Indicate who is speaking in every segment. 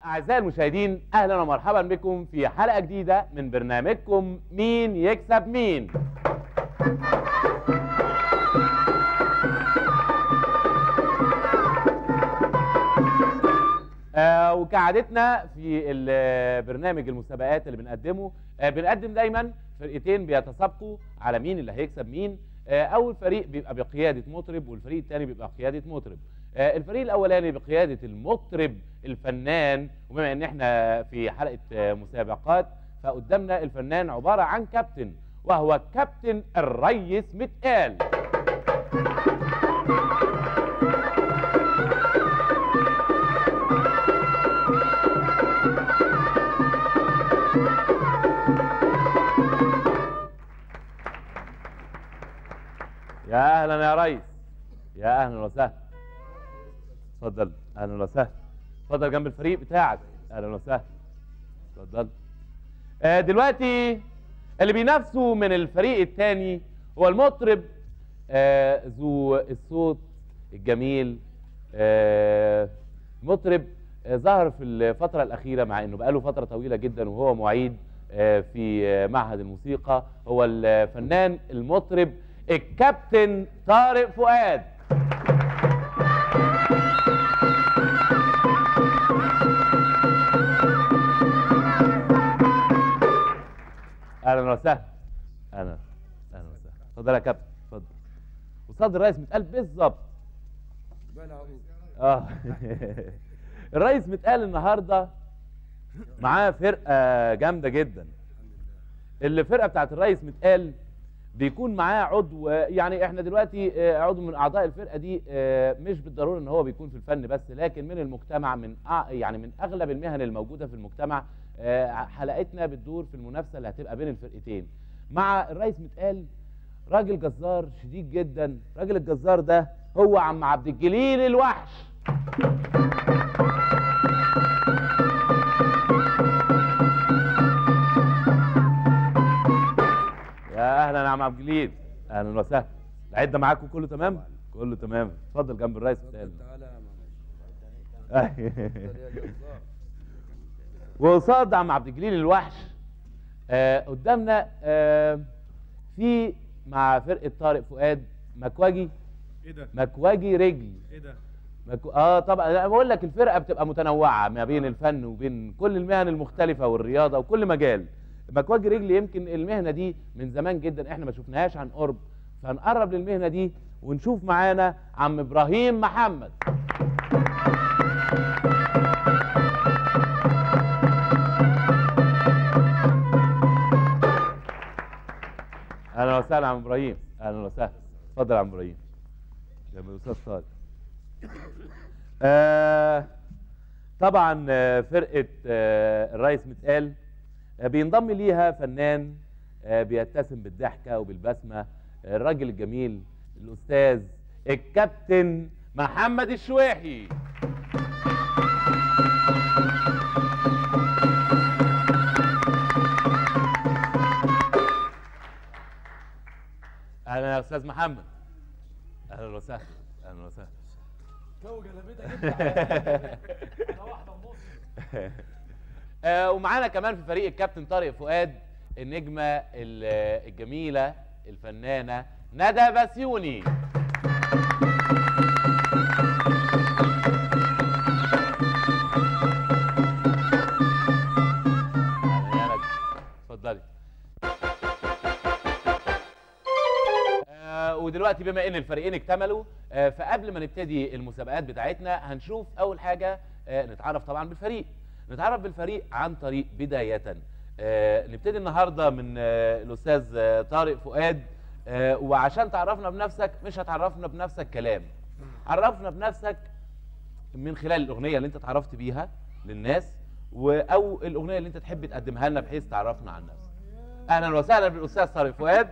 Speaker 1: أعزائي المشاهدين أهلا ومرحبا بكم في حلقة جديدة من برنامجكم مين يكسب مين آه وكعادتنا في ال- برنامج المسابقات اللي بنقدمه آه بنقدم دايما فرقتين بيتسابقوا على مين اللي هيكسب مين آه اول فريق بيبقى بقياده مطرب والفريق الثاني بيبقى بقياده مطرب آه الفريق الاولاني بقياده المطرب الفنان وبما ان احنا في حلقه آه مسابقات فقدامنا الفنان عباره عن كابتن وهو كابتن الريس متقال يا اهلا يا ريس يا اهلا وسهلا اتفضل اهلا وسهلا اتفضل جنب الفريق بتاعك اهلا وسهلا اتفضل آه دلوقتي اللي بينافسوا من الفريق الثاني هو المطرب آه ذو الصوت الجميل آه مطرب آه ظهر في الفترة الأخيرة مع إنه بقاله فترة طويلة جدا وهو معيد آه في آه معهد الموسيقى هو الفنان المطرب الكابتن طارق فؤاد اهلا وسهلا اهلا اهلا وسهلا اتفضل يا كابتن اتفضل وصاد الرئيس متقال بالظبط اه الرئيس متقال النهارده معاه فرقه جامده جدا الفرقه بتاعت الرئيس متقال بيكون معاه عضو يعني احنا دلوقتي آه، عضو من اعضاء الفرقه دي آه، مش بالضروره ان هو بيكون في الفن بس لكن من المجتمع من أع- يعني من اغلب المهن الموجوده في المجتمع آه، حلقتنا بتدور في المنافسه اللي هتبقى بين الفرقتين مع الرئيس متقال راجل جزار شديد جدا راجل الجزار ده هو عم عبد الجليل الوحش يا اهلا يا عم عبد الجليل اهلا وسهلا العده معاكم كله تمام كله تمام اتفضل جنب الرئيس متقال
Speaker 2: تعالى يا ماما
Speaker 1: وقصاد عم عبد الجليل الوحش آه قدامنا آه في مع فرقه طارق فؤاد مكواجي
Speaker 3: ايه ده؟
Speaker 1: مكواجي رجل
Speaker 3: ايه ده؟
Speaker 1: مكو... اه طبعا انا بقول لك الفرقه بتبقى متنوعه ما بين الفن وبين كل المهن المختلفه والرياضه وكل مجال مكواجي رجل يمكن المهنه دي من زمان جدا احنا ما شفناهاش عن قرب فنقرب للمهنه دي ونشوف معانا عم ابراهيم محمد اهلا وسهلا عم ابراهيم اهلا وسهلا اتفضل يا عم ابراهيم جنب الاستاذ طارق آه طبعا آه، فرقه آه الريس متقال آه بينضم ليها فنان آه بيتسم بالضحكه وبالبسمه آه الراجل الجميل الاستاذ الكابتن محمد الشويحي اهلا يا استاذ محمد اهلا وسهلا اهلا وسهلا
Speaker 3: جو جلابيتك
Speaker 1: آه، ومعانا كمان في فريق الكابتن طارق فؤاد النجمه ال- الجميله الفنانه ندى بسيوني أهلا يا ندى. اتفضلي آه، ودلوقتي بما ان الفريقين اكتملوا آه، فقبل ما نبتدي المسابقات بتاعتنا هنشوف اول حاجه آه، نتعرف طبعا بالفريق نتعرف بالفريق عن طريق بدايه آه، نبتدي النهارده من آه، الاستاذ آه، طارق فؤاد آه، وعشان تعرفنا بنفسك مش هتعرفنا بنفسك كلام عرفنا بنفسك من خلال الاغنيه اللي انت اتعرفت بيها للناس و- او الاغنيه اللي انت تحب تقدمها لنا بحيث تعرفنا عن نفسك اهلا وسهلا بالاستاذ طارق فؤاد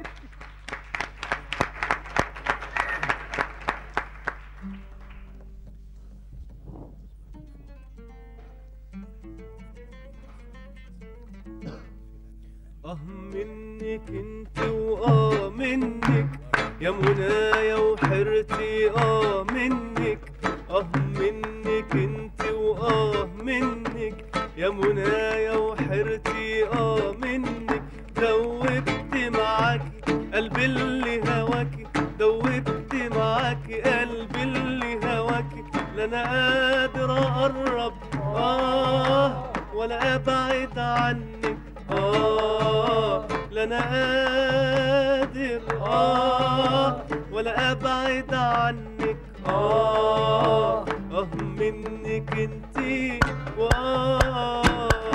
Speaker 2: اه منك انت واه منك يا منايا وحرتي اه منك اه منك انت واه منك يا منايا وحيرتي اه منك دوبت معاكي قلبي اللي هواكي دوبت معاكي قلبي اللي هواكي لا انا قادر اقرب اه ولا ابعد عنك اه لا انا قادر اه ولا ابعد عنك اه اه منك انتي واه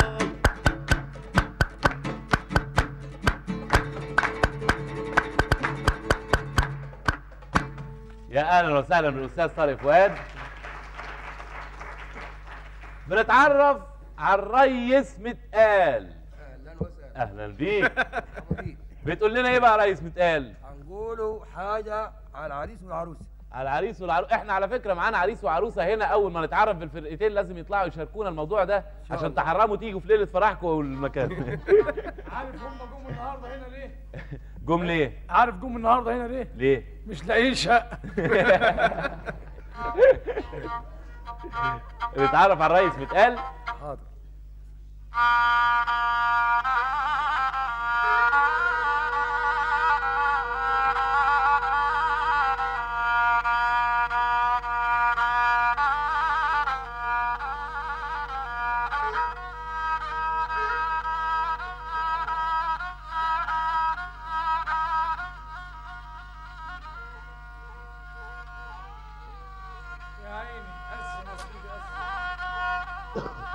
Speaker 1: يا اهلا وسهلا بالاستاذ طارق فؤاد بنتعرف على الريس متقال
Speaker 4: اهلا وسهلا
Speaker 1: اهلا بيك
Speaker 4: حبيبي.
Speaker 1: بتقول لنا ايه بقى يا ريس متقال
Speaker 4: هنقولوا حاجه على العريس والعروسه
Speaker 1: على العريس والعروسه احنا على فكره معانا عريس وعروسه هنا اول ما نتعرف بالفرقتين لازم يطلعوا يشاركونا الموضوع ده عشان
Speaker 4: الله.
Speaker 1: تحرموا تيجوا في ليله فرحكم والمكان
Speaker 3: عارف هم جم النهارده هنا ليه؟
Speaker 1: جم ليه
Speaker 3: عارف جم النهارده هنا ليه؟
Speaker 1: ليه
Speaker 3: مش لاقيين شقه
Speaker 1: نتعرف على الريس متقال
Speaker 4: حاضر
Speaker 3: يا عيني قسم يا سيدي قسم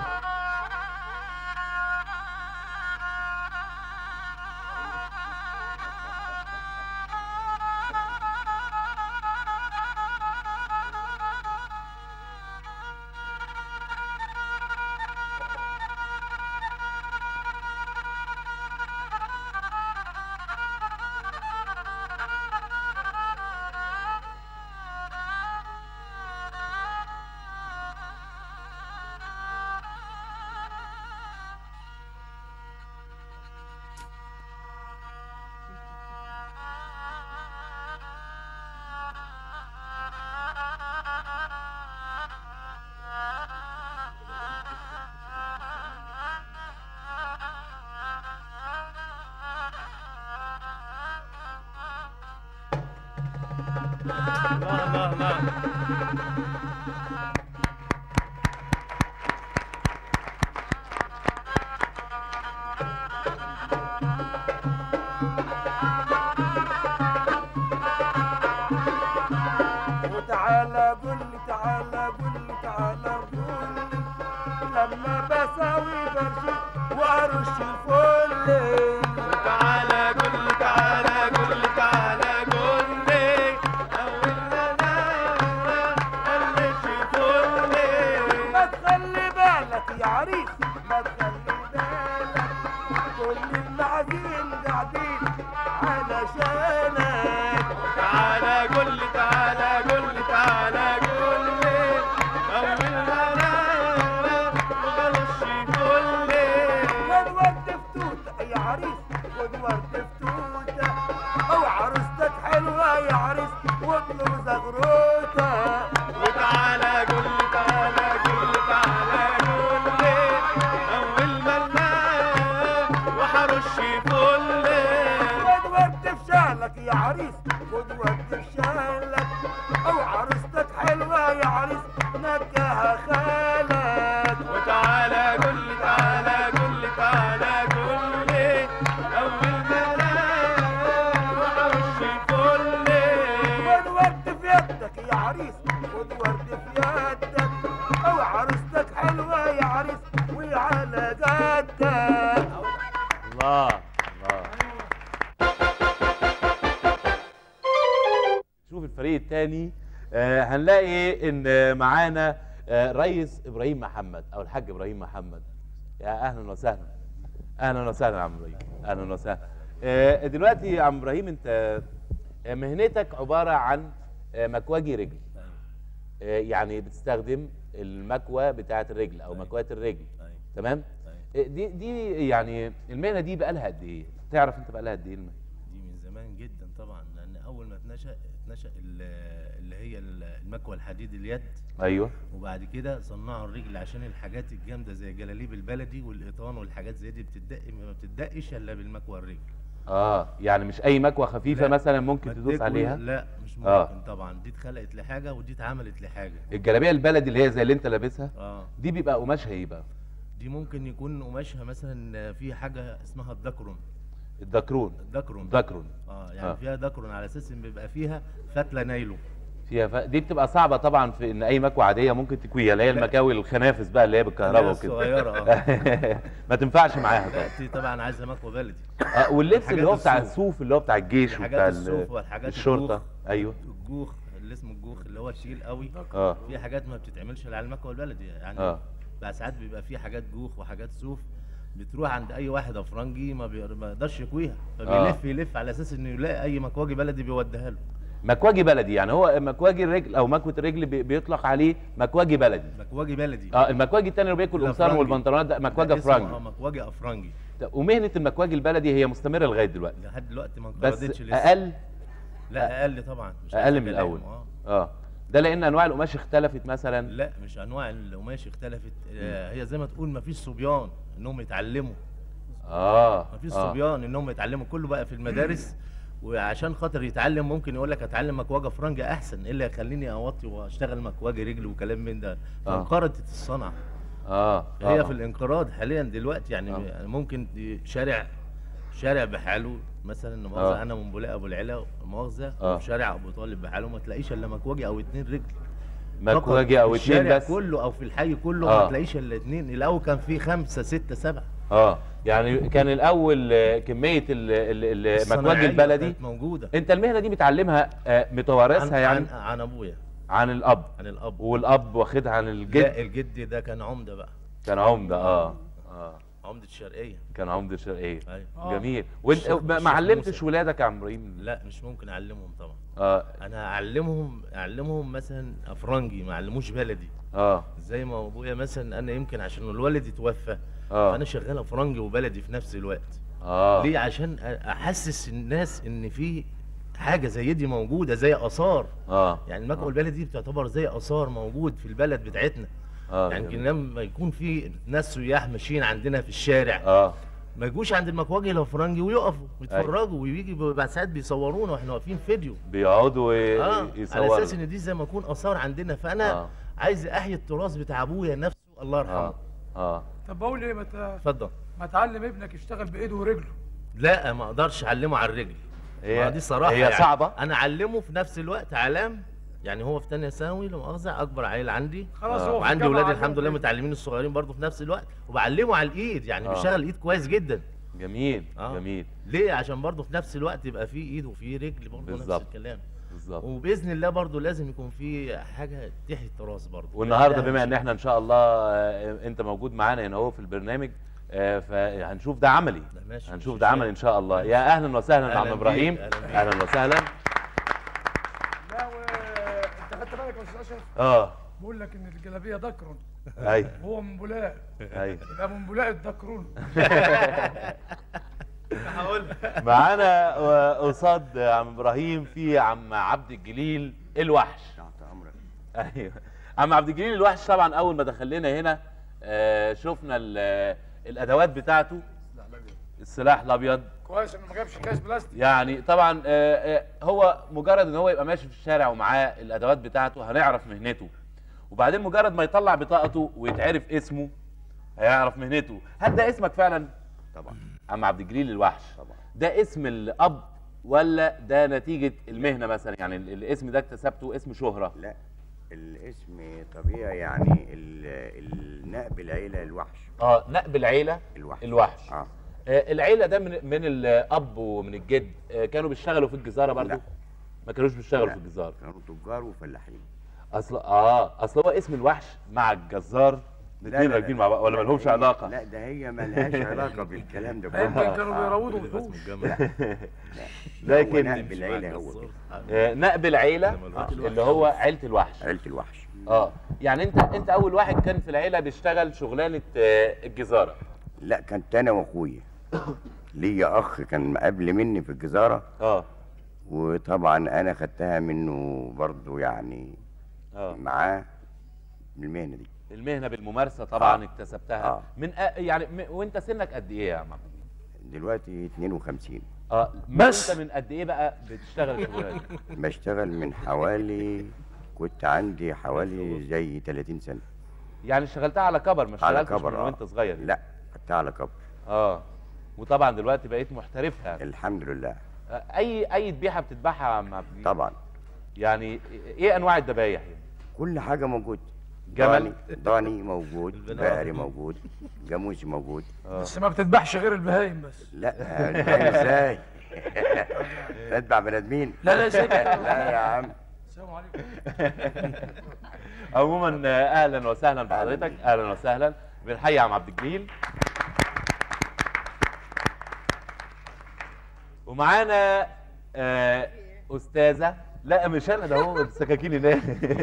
Speaker 2: الله الله الله
Speaker 4: وتعالى قول لي تعالى قول لي تعالى قول لي لما بساوي فرشي وارش الفل
Speaker 2: تعالى قول لي تعالى قول لي تعالى قول لي اول ما انا قلش فلي
Speaker 4: ما تخلي بالك يا عريس ما تخلي بالك كل المعازيم قاعدين علشانك
Speaker 2: تعالى قول لي تعالى قول لي تعالى قول لي اول ما انا قلش فلي
Speaker 4: خد ورد فتوتة يا عريس خد ورد فتوتة او عروستك حلوة يا عريس واطلب زغروتة
Speaker 2: وتعالى قول لي تعالى قول لي تعالى قول لي اول ما انا وحرش فلي
Speaker 4: خد ورد في شالك يا عريس خد ورد في شالك او عروستك حلوة يا عريس نكاها خالك
Speaker 2: وتعالى قول لي تعالى قول لي تعالى قول لي اول ما انا وحرش فلي
Speaker 4: خد ورد في يدك يا عريس خد ورد في يدك او عروستك حلوة يا عريس وعلى قدك
Speaker 1: الله الله شوف الفريق الثاني هنلاقي ان معانا آه، ريس ابراهيم محمد او الحاج ابراهيم محمد يا اهلا وسهلا اهلا وسهلا يا عم ابراهيم اهلا وسهلا آه، دلوقتي يا عم ابراهيم انت آه، مهنتك عباره عن آه، مكواجي رجل آه، يعني بتستخدم المكوى بتاعه الرجل او مكواه الرجل تمام آه، دي دي يعني المهنه دي بقى لها قد ايه تعرف انت بقى لها قد ايه المهنة؟
Speaker 5: دي من زمان جدا طبعا لان اول ما اتنشأ نشأ ال- اللي هي ال- المكوى الحديد اليد
Speaker 1: ايوه
Speaker 5: وبعد كده صنعوا الرجل عشان الحاجات الجامده زي الجلاليب البلدي والقيطان والحاجات زي دي بتدق ما بتدقش الا بالمكوى الرجل
Speaker 1: اه يعني مش اي مكوه خفيفه
Speaker 5: لا.
Speaker 1: مثلا ممكن
Speaker 5: ما
Speaker 1: تدوس
Speaker 5: تدق-
Speaker 1: عليها
Speaker 5: لا مش ممكن
Speaker 1: آه.
Speaker 5: طبعا دي اتخلقت لحاجه ودي اتعملت لحاجه
Speaker 1: الجلابيه البلدي اللي هي زي اللي انت لابسها
Speaker 5: اه
Speaker 1: دي بيبقى قماشها ايه بقى
Speaker 5: دي ممكن يكون قماشها مثلا في حاجه اسمها الدكرون
Speaker 1: الدكرون
Speaker 5: الدكرون
Speaker 1: الدكرون
Speaker 5: اه يعني
Speaker 1: آه.
Speaker 5: فيها دكرون على اساس ان بيبقى فيها فتله نايلو
Speaker 1: فيها ف... دي بتبقى صعبه طبعا في ان اي مكوه عاديه ممكن تكويها اللي هي
Speaker 5: لا.
Speaker 1: المكاوي الخنافس بقى اللي هي بالكهرباء
Speaker 5: لا،
Speaker 1: وكده
Speaker 5: الصغيرة، اه.
Speaker 1: ما تنفعش معاها
Speaker 5: لا
Speaker 1: طبعا
Speaker 5: دي طبعا عايزه مكوى بلدي
Speaker 1: آه واللبس اللي هو
Speaker 5: الحاجات
Speaker 1: بتاع
Speaker 5: الصوف.
Speaker 1: الصوف اللي هو بتاع الجيش
Speaker 5: الحاجات
Speaker 1: وبتاع ال-
Speaker 5: الصوف والحاجات
Speaker 1: الشرطه
Speaker 5: الجوخ.
Speaker 1: ايوه
Speaker 5: الجوخ اللي اسمه الجوخ اللي هو تقيل قوي
Speaker 1: اه
Speaker 5: في حاجات ما بتتعملش الا على المكوى البلدي يعني
Speaker 1: آه.
Speaker 5: بقى ساعات بيبقى في حاجات جوخ وحاجات صوف بتروح عند اي واحد افرنجي ما بي- ما يقدرش يكويها فبيلف يلف على اساس انه يلاقي اي مكواجي بلدي بيوديها له
Speaker 1: مكواجي بلدي يعني هو مكواجي الرجل او مكوه الرجل بي- بيطلق عليه مكواجي بلدي
Speaker 5: مكواجي بلدي
Speaker 1: اه المكواجي التاني اللي بياكل القمصان
Speaker 5: الأفرنجي.
Speaker 1: والبنطلونات ده مكواجي
Speaker 5: ده اسمه اه
Speaker 1: فرنجي
Speaker 5: مكواجي افرنجي
Speaker 1: طب ومهنه المكواجي البلدي هي مستمره لغايه دلوقتي
Speaker 5: لحد دلوقتي ما
Speaker 1: بس
Speaker 5: انقرضتش لسه
Speaker 1: اقل
Speaker 5: لا اقل طبعا مش
Speaker 1: اقل
Speaker 5: عايز
Speaker 1: من
Speaker 5: كلام،
Speaker 1: الاول
Speaker 5: اه
Speaker 1: اه ده لان انواع القماش اختلفت مثلا
Speaker 5: لا مش انواع القماش اختلفت آه هي زي ما تقول ما فيش صبيان انهم يتعلموا
Speaker 1: اه
Speaker 5: ما فيش
Speaker 1: آه.
Speaker 5: صبيان انهم يتعلموا كله بقى في المدارس وعشان خاطر يتعلم ممكن يقول لك اتعلم مكواجه فرنجه احسن ايه اللي يخليني اوطي واشتغل مكواجه رجل وكلام من ده فانقرضت الصنعه
Speaker 1: اه
Speaker 5: هي
Speaker 1: آه.
Speaker 5: في الانقراض حاليا دلوقتي يعني
Speaker 1: آه.
Speaker 5: ممكن دي- شارع شارع بحاله مثلا لا مؤاخذه
Speaker 1: آه.
Speaker 5: انا من بولاق ابو العلا مؤاخذه
Speaker 1: آه.
Speaker 5: وفي شارع ابو طالب بحاله ما تلاقيش الا مكواجي او اتنين رجل
Speaker 1: مكواجي او
Speaker 5: في
Speaker 1: اتنين
Speaker 5: الشارع
Speaker 1: بس
Speaker 5: كله او في الحي كله
Speaker 1: آه.
Speaker 5: ما تلاقيش الا اتنين الاول كان في خمسه سته سبعه
Speaker 1: اه يعني كان الاول آه، كميه ال- ال- ال- المكواجي
Speaker 5: الصناعية
Speaker 1: البلدي
Speaker 5: كانت موجوده
Speaker 1: انت المهنه دي متعلمها آه،
Speaker 5: عن,
Speaker 1: متوارثها يعني
Speaker 5: عن, عن ابويا
Speaker 1: عن الاب
Speaker 5: عن الاب
Speaker 1: والاب واخدها عن الجد
Speaker 5: لا الجد ده كان عمده بقى
Speaker 1: كان عمده اه اه
Speaker 5: عمده الشرقيه
Speaker 1: كان عمده الشرقيه
Speaker 5: ايوه
Speaker 1: جميل وانت
Speaker 5: الشيخ-
Speaker 1: ما
Speaker 5: الشيخ
Speaker 1: ما علمتش
Speaker 5: موسى.
Speaker 1: ولادك يا عم ابراهيم
Speaker 5: لا مش ممكن اعلمهم طبعا
Speaker 1: اه
Speaker 5: انا اعلمهم اعلمهم مثلا افرنجي ما اعلموش بلدي
Speaker 1: اه
Speaker 5: زي ما ابويا مثلا انا يمكن عشان الوالد اتوفى
Speaker 1: اه
Speaker 5: فانا شغال افرنجي وبلدي في نفس الوقت
Speaker 1: اه
Speaker 5: ليه عشان أ- احسس الناس ان في حاجه زي دي موجوده زي اثار
Speaker 1: اه
Speaker 5: يعني المكوى البلدي دي بتعتبر زي اثار موجود في البلد بتاعتنا
Speaker 1: اه
Speaker 5: يعني
Speaker 1: جميل.
Speaker 5: يمكن لما يكون في ناس سياح ماشيين عندنا في الشارع
Speaker 1: اه
Speaker 5: ما يجوش عند المكواجي الافرنجي ويقفوا ويتفرجوا ويجي بعد ساعات بيصورونا واحنا واقفين فيديو
Speaker 1: بيقعدوا
Speaker 5: اه على
Speaker 1: يصوروا
Speaker 5: اساس ان دي زي ما يكون اثار عندنا فانا
Speaker 1: آه.
Speaker 5: عايز احيي التراث بتاع ابويا نفسه الله يرحمه
Speaker 1: اه اه
Speaker 3: طب بقول ايه ما ت-
Speaker 5: اتفضل
Speaker 3: ما تعلم ابنك يشتغل بايده ورجله
Speaker 5: لا ما اقدرش اعلمه على الرجل
Speaker 1: هي
Speaker 5: ما دي صراحه
Speaker 1: هي
Speaker 5: يعني.
Speaker 1: صعبه
Speaker 5: انا اعلمه في نفس الوقت علام يعني هو في ثانيه ثانوي لا مؤاخذه اكبر عيل عندي
Speaker 3: خلاص
Speaker 1: آه.
Speaker 3: هو في
Speaker 5: وعندي
Speaker 3: الجامعة
Speaker 5: ولادي
Speaker 3: علمه
Speaker 5: الحمد لله
Speaker 3: برجله.
Speaker 5: متعلمين الصغيرين برضه في نفس الوقت وبعلمه على الايد يعني
Speaker 1: آه.
Speaker 5: بيشتغل الايد كويس جدا
Speaker 1: جميل
Speaker 5: آه.
Speaker 1: جميل
Speaker 5: ليه عشان برضه في نفس الوقت يبقى في ايد وفي رجل برضه نفس
Speaker 1: بالظبط.
Speaker 5: الكلام
Speaker 1: بالظبط
Speaker 5: وباذن الله برضه لازم يكون في حاجه تحيي التراث برضه
Speaker 1: والنهارده
Speaker 5: ده
Speaker 1: بما
Speaker 5: أهم
Speaker 1: ان احنا ان شاء الله آه، انت موجود معانا هنا اهو في البرنامج آه، فهنشوف ده عملي
Speaker 5: ده ماشي،
Speaker 1: هنشوف
Speaker 5: مش
Speaker 1: ده
Speaker 5: مشكلة.
Speaker 1: عملي ان شاء الله يا اهلا وسهلا
Speaker 5: أهلاً
Speaker 1: عم
Speaker 5: بيك،
Speaker 1: ابراهيم
Speaker 5: أهلاً بيك.
Speaker 1: اهلا وسهلا
Speaker 3: لا و انت خدت بالك يا استاذ اشرف
Speaker 1: اه
Speaker 3: بقول لك ان الجلابيه دكرون
Speaker 1: ايوه
Speaker 3: هو من بولاق
Speaker 1: ايوه
Speaker 3: يبقى من بولاق الدكرون
Speaker 5: هقول
Speaker 1: معانا آه، قصاد عم ابراهيم في عم عبد الجليل الوحش
Speaker 4: تحت امرك
Speaker 1: ايوه عم عبد الجليل الوحش طبعا اول ما دخل لنا هنا آه، شفنا ال- الادوات بتاعته السلاح الابيض
Speaker 3: كويس انه ما جابش كاس بلاستيك
Speaker 1: يعني طبعا آه، آه، هو مجرد ان هو يبقى ماشي في الشارع ومعاه الادوات بتاعته هنعرف مهنته وبعدين مجرد ما يطلع بطاقته ويتعرف اسمه هيعرف مهنته هل ده اسمك فعلا
Speaker 4: طبعا
Speaker 1: عم عبد الجليل الوحش
Speaker 4: طبعا
Speaker 1: ده اسم الاب ولا ده نتيجه المهنه مثلا يعني ال- الاسم ده اكتسبته اسم شهره
Speaker 4: لا الاسم طبيعي يعني ال- النقب العيله الوحش
Speaker 1: اه نقب العيله
Speaker 4: الوحش
Speaker 1: الوحش
Speaker 4: اه
Speaker 1: آه العيله ده من من الاب ومن الجد آه كانوا بيشتغلوا في الجزاره برضو
Speaker 4: لا.
Speaker 1: ما كانوش بيشتغلوا
Speaker 4: لا.
Speaker 1: في الجزاره
Speaker 4: كانوا تجار وفلاحين
Speaker 1: اصل اه اصل هو اسم الوحش مع الجزار الاثنين راكبين مع بعض ولا
Speaker 4: لا،
Speaker 1: ما لهمش
Speaker 4: هي-
Speaker 1: علاقه
Speaker 4: لا ده هي ملهاش علاقه بالكلام ده
Speaker 3: يمكن
Speaker 4: كله
Speaker 3: كانوا بيراودوا وحوش
Speaker 1: لكن
Speaker 4: هو نقب العيله هو كده
Speaker 1: آه نقب العيله
Speaker 5: لما الوحش
Speaker 1: اللي هو عيله الوحش
Speaker 4: عيله الوحش
Speaker 1: اه يعني انت انت اول واحد كان في العيله بيشتغل شغلانه آه الجزاره
Speaker 4: لا كنت انا واخويا ليا اخ كان قبل مني في الجزاره
Speaker 1: اه
Speaker 6: وطبعا انا خدتها منه برضو يعني
Speaker 1: اه
Speaker 6: معاه بالمهنه دي
Speaker 1: المهنه بالممارسه طبعا
Speaker 6: آه.
Speaker 1: اكتسبتها
Speaker 6: آه.
Speaker 1: من أ... يعني م... وانت سنك قد ايه يا عم عبد الجليل؟
Speaker 6: دلوقتي 52
Speaker 1: اه
Speaker 3: بس.
Speaker 1: انت من قد ايه بقى بتشتغل الشغلانه دي؟
Speaker 6: بشتغل من حوالي كنت عندي حوالي زي 30 سنه
Speaker 1: يعني اشتغلتها على كبر ما
Speaker 6: على
Speaker 1: اشتغلتش
Speaker 6: كبر
Speaker 1: من
Speaker 6: اه
Speaker 1: وانت صغير
Speaker 6: لا خدتها على كبر
Speaker 1: اه وطبعا دلوقتي بقيت محترفها يعني.
Speaker 6: الحمد لله
Speaker 1: آه، اي اي ذبيحه بتذبحها يا عم عبد الجليل؟
Speaker 6: طبعا
Speaker 1: يعني ايه انواع الذبايح يعني؟
Speaker 6: كل حاجه موجود
Speaker 1: جمل؟
Speaker 6: ضاني ضاني موجود
Speaker 5: البنات.
Speaker 6: بقري موجود جاموسي موجود
Speaker 3: بس ما بتذبحش غير البهايم بس
Speaker 6: لا الباقي ازاي اتبع بني ادمين
Speaker 3: لا لا ازاي كده؟
Speaker 6: لا يا عم
Speaker 3: السلام عليكم
Speaker 1: عموما آه، اهلا وسهلا بحضرتك اهلا وسهلا بنحيي عم عبد الجليل ومعانا آه، استاذه لا مش انا ده هو السكاكين هناك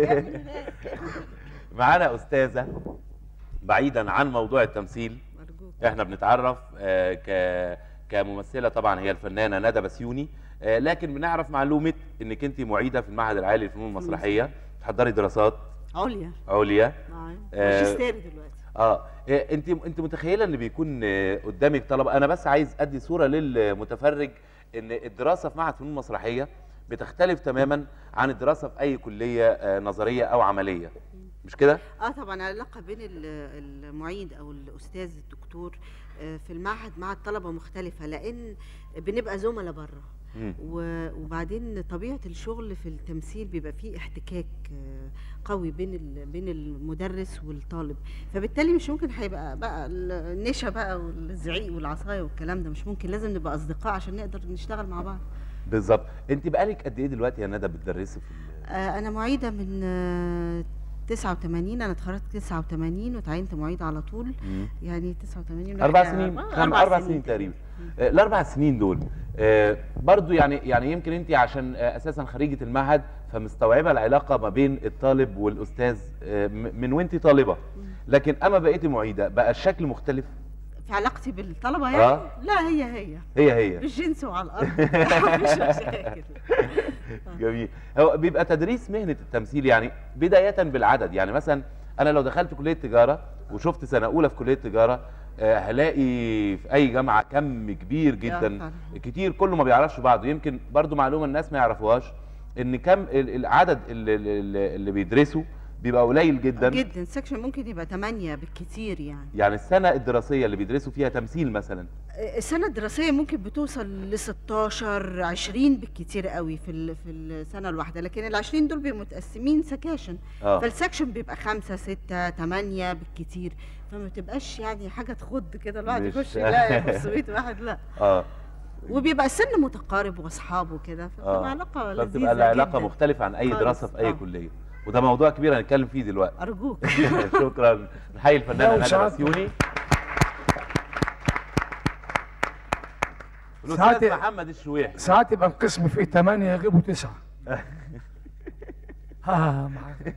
Speaker 1: معانا استاذه بعيدا عن موضوع التمثيل
Speaker 7: أرجوك
Speaker 1: احنا بنتعرف آه، ك كممثله طبعا هي الفنانه ندى بسيوني آه، لكن بنعرف معلومه انك انت معيده في المعهد العالي للفنون المسرحيه بتحضري دراسات
Speaker 7: عليا
Speaker 1: عليا
Speaker 7: معايا
Speaker 1: آه،
Speaker 7: ماجستيري دلوقتي
Speaker 1: اه إيه، انت انت متخيله ان بيكون آه، قدامك طلبه انا بس عايز ادي صوره للمتفرج ان الدراسه في معهد فنون مسرحيه بتختلف تماما عن الدراسه في اي كليه آه، نظريه او عمليه مش كده
Speaker 7: اه طبعا العلاقه بين ال- المعيد او الاستاذ الدكتور آه، في المعهد مع الطلبه مختلفه لان بنبقى زملاء بره
Speaker 1: مم.
Speaker 7: و- وبعدين طبيعه الشغل في التمثيل بيبقى فيه احتكاك آه، قوي بين ال- بين المدرس والطالب فبالتالي مش ممكن هيبقى بقى ال- النشا بقى والزعيق والعصايه والكلام ده مش ممكن لازم نبقى اصدقاء عشان نقدر نشتغل مع بعض
Speaker 1: بالظبط انت بقالك قد ايه دلوقتي يا ندى بتدرسي في ال-
Speaker 7: آه، أنا معيدة من آه، 89 أنا اتخرجت 89 وتعينت معيدة على طول
Speaker 1: مم.
Speaker 7: يعني 89
Speaker 1: اربع
Speaker 7: وإحنا-
Speaker 1: سنين
Speaker 7: آه،
Speaker 1: خم- اربع سنين تقريبا آه، الاربع سنين دول آه، برضو يعني يعني يمكن انت عشان آه، اساسا خريجه المعهد فمستوعبه العلاقه ما بين الطالب والاستاذ آه، م- من وانت طالبه لكن اما بقيتي معيده بقى الشكل مختلف
Speaker 7: في علاقتي بالطلبة يعني
Speaker 1: آه.
Speaker 7: لا هي هي
Speaker 1: هي هي
Speaker 7: بالجنس وعلى الأرض مفيش مشاكل
Speaker 1: جميل هو بيبقى تدريس مهنه التمثيل يعني بدايه بالعدد يعني مثلا انا لو دخلت كليه تجاره وشفت سنه اولى في كليه تجاره آه، هلاقي في اي جامعه كم كبير جدا
Speaker 7: طبعاً.
Speaker 1: كتير كله ما بيعرفش بعضه يمكن برضو معلومه الناس ما يعرفوهاش ان كم ال- العدد اللي, اللي اللي بيدرسوا بيبقى قليل جدا
Speaker 7: جدا سكشن ممكن يبقى 8 بالكتير يعني
Speaker 1: يعني السنه الدراسيه اللي بيدرسوا فيها تمثيل مثلا
Speaker 7: السنة الدراسية ممكن بتوصل ل 16 20 بالكتير قوي في ال- في السنة الواحدة لكن ال 20 دول بيبقوا متقسمين سكاشن
Speaker 1: اه
Speaker 7: فالسكشن بيبقى خمسة ستة تمانية بالكتير فما بتبقاش يعني حاجة تخض كده الواحد
Speaker 1: مش-
Speaker 7: يخش يلاقي 500 واحد لا
Speaker 1: اه
Speaker 7: وبيبقى السن متقارب واصحابه كده فبتبقى
Speaker 1: اه
Speaker 7: علاقة لذيذة
Speaker 1: فبتبقى العلاقه
Speaker 7: جدا.
Speaker 1: مختلفه عن اي
Speaker 7: خالص،
Speaker 1: دراسه في اي
Speaker 7: آه.
Speaker 1: كليه وده موضوع كبير هنتكلم فيه دلوقتي
Speaker 7: أرجوك
Speaker 1: شكرا نحيي الفنانه
Speaker 3: لا،
Speaker 1: ندى
Speaker 3: وساعات-
Speaker 1: بسيوني
Speaker 3: ساعات-
Speaker 1: الاستاذ محمد الشويحي
Speaker 3: ساعات يبقى القسم فيه ثمانية يغيبوا تسعة ها معاك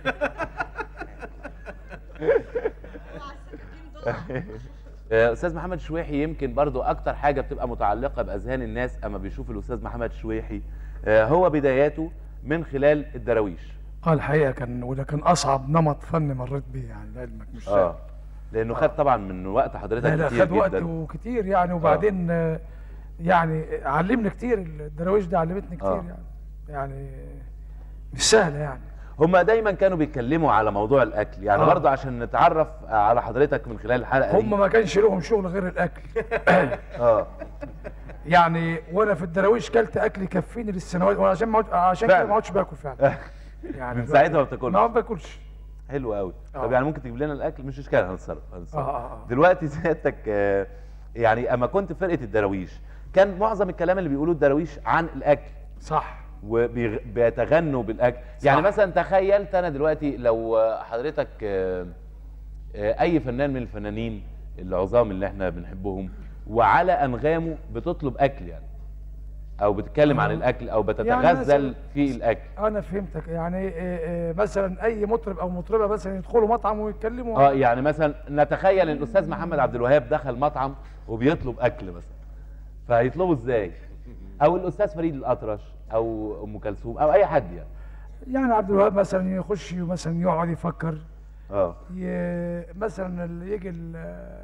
Speaker 1: آه، استاذ محمد الشويحي يمكن برضو اكتر حاجه بتبقى متعلقه باذهان الناس اما بيشوف الاستاذ محمد الشويحي آه، هو بداياته من خلال الدراويش
Speaker 3: اه الحقيقة كان وده كان أصعب نمط فني مريت بيه يعني لعلمك مش سهل
Speaker 1: اه لانه خد طبعا من وقت حضرتك
Speaker 3: لا لا
Speaker 1: كتير
Speaker 3: خد وقت
Speaker 1: جدا
Speaker 3: وكتير يعني وبعدين آه، يعني علمني كتير الدراويش دي علمتني كتير
Speaker 1: آه.
Speaker 3: يعني يعني مش سهلة يعني
Speaker 1: هم دايما كانوا بيتكلموا على موضوع الاكل يعني
Speaker 3: آه.
Speaker 1: برضو عشان نتعرف على حضرتك من خلال الحلقه دي
Speaker 3: هم ما كانش لهم شغل غير الأكل
Speaker 1: اه
Speaker 3: يعني وانا في الدراويش كلت اكل يكفيني للسنوات وعشان ما عدت- عشان كده
Speaker 1: فعلا.
Speaker 3: ما عدتش باكل فعلا يعني
Speaker 1: من ساعتها ما بتاكلش.
Speaker 3: ما باكلش
Speaker 1: حلو قوي
Speaker 3: آه.
Speaker 1: طب يعني ممكن تجيب لنا الاكل مش اشكال هنتصرف هنتصرف
Speaker 3: آه، آه، آه.
Speaker 1: دلوقتي سيادتك آه، يعني اما كنت في فرقه الدراويش كان معظم الكلام اللي بيقولوه الدراويش عن الاكل
Speaker 3: صح
Speaker 1: وبيتغنوا بالاكل يعني مثلا تخيلت انا دلوقتي لو آه، حضرتك آه، آه، اي فنان من الفنانين العظام اللي احنا بنحبهم وعلى انغامه بتطلب اكل يعني او بتتكلم عن
Speaker 3: آه.
Speaker 1: الاكل او
Speaker 3: يعني
Speaker 1: بتتغزل
Speaker 3: مثلاً-
Speaker 1: في الاكل
Speaker 3: انا فهمتك يعني إيه إيه مثلا اي مطرب او مطربه مثلا يدخلوا مطعم ويتكلموا
Speaker 1: اه يعني مثلا نتخيل ان الاستاذ محمد عبد الوهاب دخل مطعم وبيطلب اكل مثلا فهيطلبه ازاي او الاستاذ فريد الاطرش او ام كلثوم او اي حد يعني
Speaker 3: يعني عبد الوهاب مثلا يخش مثلا يقعد يفكر
Speaker 1: اه
Speaker 3: ي... مثلا اللي يجي ال-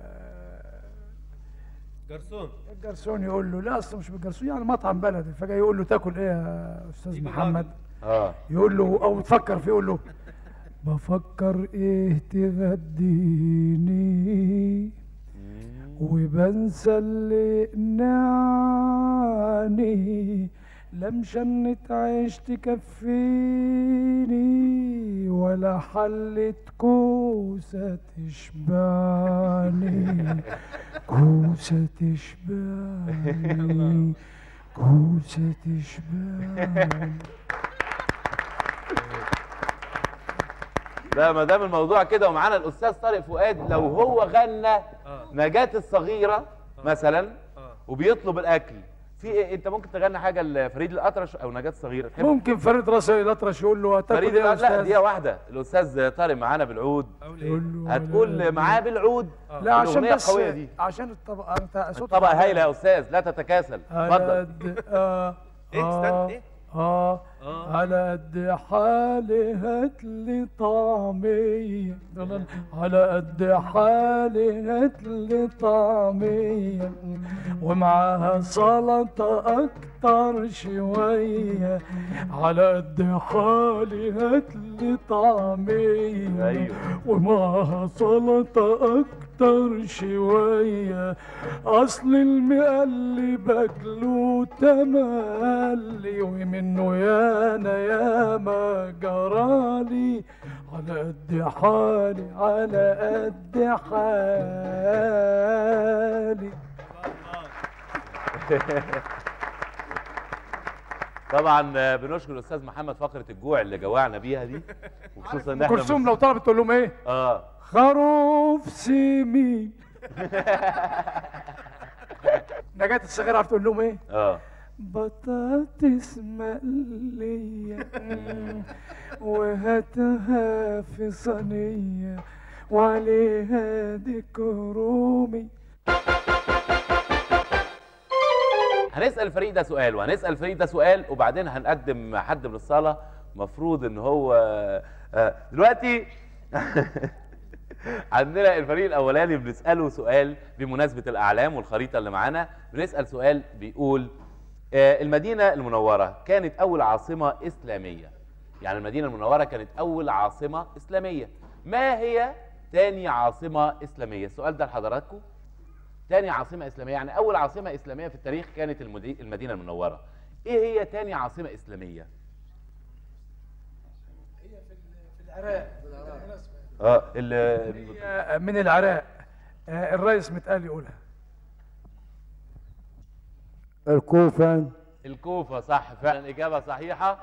Speaker 2: جرسون
Speaker 3: الجرسون يقول له لا اصل مش بالجرسون يعني مطعم بلدي فجاه يقول له تاكل ايه يا استاذ
Speaker 2: يجي
Speaker 3: محمد
Speaker 1: اه
Speaker 3: يقول له او تفكر فيه يقول له بفكر ايه تغديني وبنسى اللي نعني لا مشنة عيش تكفيني ولا حلة كوسة تشبعني كوسة تشبعني كوسة تشبعني
Speaker 1: لا ما دام الموضوع كده ومعانا الاستاذ طارق فؤاد لو هو غنى نجاة الصغيره مثلا وبيطلب الاكل في ايه انت ممكن تغني حاجه لفريد الاطرش او نجاة الصغيره تحب
Speaker 3: ممكن فريد راس الاطرش يقول له هتاكل
Speaker 1: فريد
Speaker 3: ايه يا
Speaker 1: الأطرش لا
Speaker 3: استاذ
Speaker 1: دقيقه واحده الاستاذ طارق معانا بالعود
Speaker 3: يقول له
Speaker 1: هتقول معاه بالعود
Speaker 3: لا عشان
Speaker 1: الأغنية
Speaker 3: بس
Speaker 1: القوية دي.
Speaker 3: عشان الطبق انت صوتك
Speaker 1: طبعا
Speaker 3: عالي.
Speaker 1: هايله يا استاذ لا تتكاسل
Speaker 3: على
Speaker 1: اتفضل
Speaker 3: قد اه
Speaker 2: إيه؟ استنى،
Speaker 3: آه،
Speaker 2: إيه؟
Speaker 3: اه
Speaker 2: آه.
Speaker 3: على قد حالي هات لي طعمية على قد حالي هات لي طعمية ومعاها سلطة أكتر شوية على قد حالي هات لي طعمية
Speaker 1: أيوه.
Speaker 3: ومعاها سلطة أكتر شوية أصل المقلي باكله تملي ومنه يانا ياما جرالي على قد حالي على قد حالي
Speaker 1: طبعا آه، بنشكر الاستاذ محمد فقره الجوع اللي جوعنا بيها دي وخصوصا ان احنا
Speaker 3: كلثوم لو طلبت تقول لهم ايه
Speaker 1: اه
Speaker 3: خروف سمي نجاة الصغيرة عارف تقول لهم ايه
Speaker 1: اه
Speaker 3: بطاطس مقلية وهاتها في صينية وعليها ديكور رومي
Speaker 1: هنسال الفريق ده سؤال وهنسال الفريق ده سؤال وبعدين هنقدم حد من الصاله مفروض ان هو آه، دلوقتي عندنا الفريق الاولاني بنساله سؤال بمناسبه الاعلام والخريطه اللي معانا بنسال سؤال بيقول آه، المدينه المنوره كانت اول عاصمه اسلاميه يعني المدينه المنوره كانت اول عاصمه اسلاميه ما هي تاني عاصمه اسلاميه السؤال ده لحضراتكم تاني عاصمة إسلامية يعني أول عاصمة إسلامية في التاريخ كانت المدي... المدينة المنورة إيه هي تاني عاصمة إسلامية؟ اه ال...
Speaker 3: هي من العراق آه، الرئيس متقال يقولها
Speaker 6: الكوفة
Speaker 1: الكوفة صح فعلا إجابة صحيحة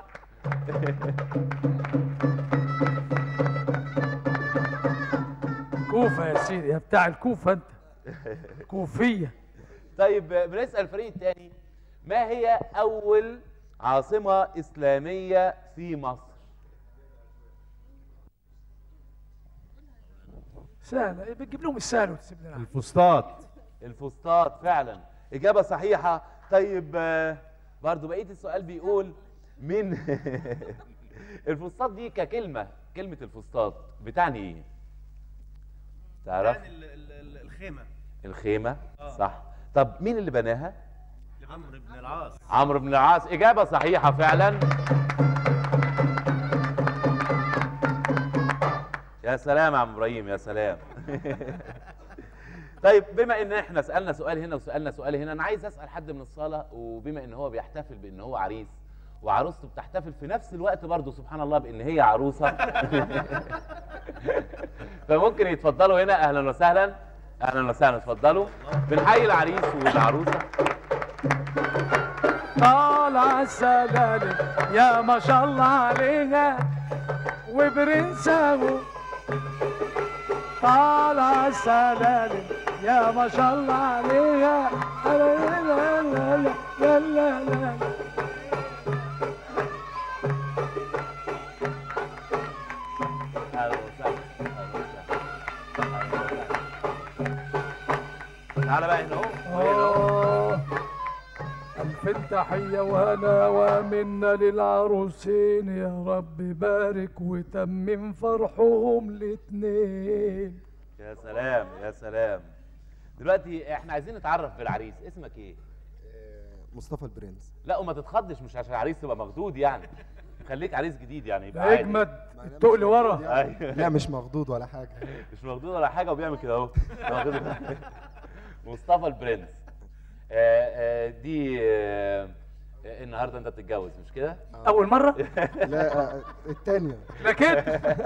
Speaker 3: كوفة يا سيدي يا بتاع الكوفة انت كوفية
Speaker 1: طيب بنسأل الفريق التاني ما هي أول عاصمة إسلامية في مصر؟
Speaker 3: سهلة بتجيب لهم السهل وتسيب لنا
Speaker 5: الفسطاط
Speaker 1: الفسطاط فعلا إجابة صحيحة طيب آه، برضو بقية السؤال بيقول مين الفسطاط دي ككلمة كلمة الفسطاط بتعني إيه؟ تعرف؟
Speaker 2: يعني ال- ال- ال- الخيمه
Speaker 1: الخيمة صح طب مين اللي بناها؟
Speaker 5: عمرو بن العاص
Speaker 1: عمرو بن العاص إجابة صحيحة فعلا يا سلام يا عم إبراهيم يا سلام طيب بما ان احنا سالنا سؤال هنا وسالنا سؤال هنا انا عايز اسال حد من الصاله وبما ان هو بيحتفل بان هو عريس وعروسته بتحتفل في نفس الوقت برضه سبحان الله بان هي عروسه فممكن يتفضلوا هنا اهلا وسهلا اهلا وسهلا اتفضلوا بنحيي العريس والعروسه
Speaker 3: طالع سلالم يا ما شاء الله عليها وبرنسه طالع سلالم يا ما شاء الله عليها لا لا لا لا لا لا لا
Speaker 1: اهلا وسهلا أهلا وسهلا. أهلا وسهلا. تعالى بقى هنا اهو وهنا اهو
Speaker 3: آه. ألف تحية وهنا ومنا للعروسين يا رب بارك وتمم فرحهم الاتنين
Speaker 1: يا سلام يا سلام دلوقتي احنا عايزين نتعرف بالعريس اسمك ايه
Speaker 8: مصطفى البرنس
Speaker 1: لا وما تتخضش مش عشان عريس تبقى مخدود يعني خليك عريس جديد يعني يبقى
Speaker 3: ده
Speaker 1: عادي.
Speaker 3: اجمد التقل ورا
Speaker 1: أيوة.
Speaker 8: لا مش مخضوض ولا حاجه
Speaker 1: مش مخدود ولا حاجه وبيعمل كده اهو واخد- مصطفى البرنس آه، آه، دي آه، آه، النهارده انت بتتجوز مش كده؟
Speaker 3: اول مره
Speaker 8: لا آه، التانية
Speaker 3: لا كده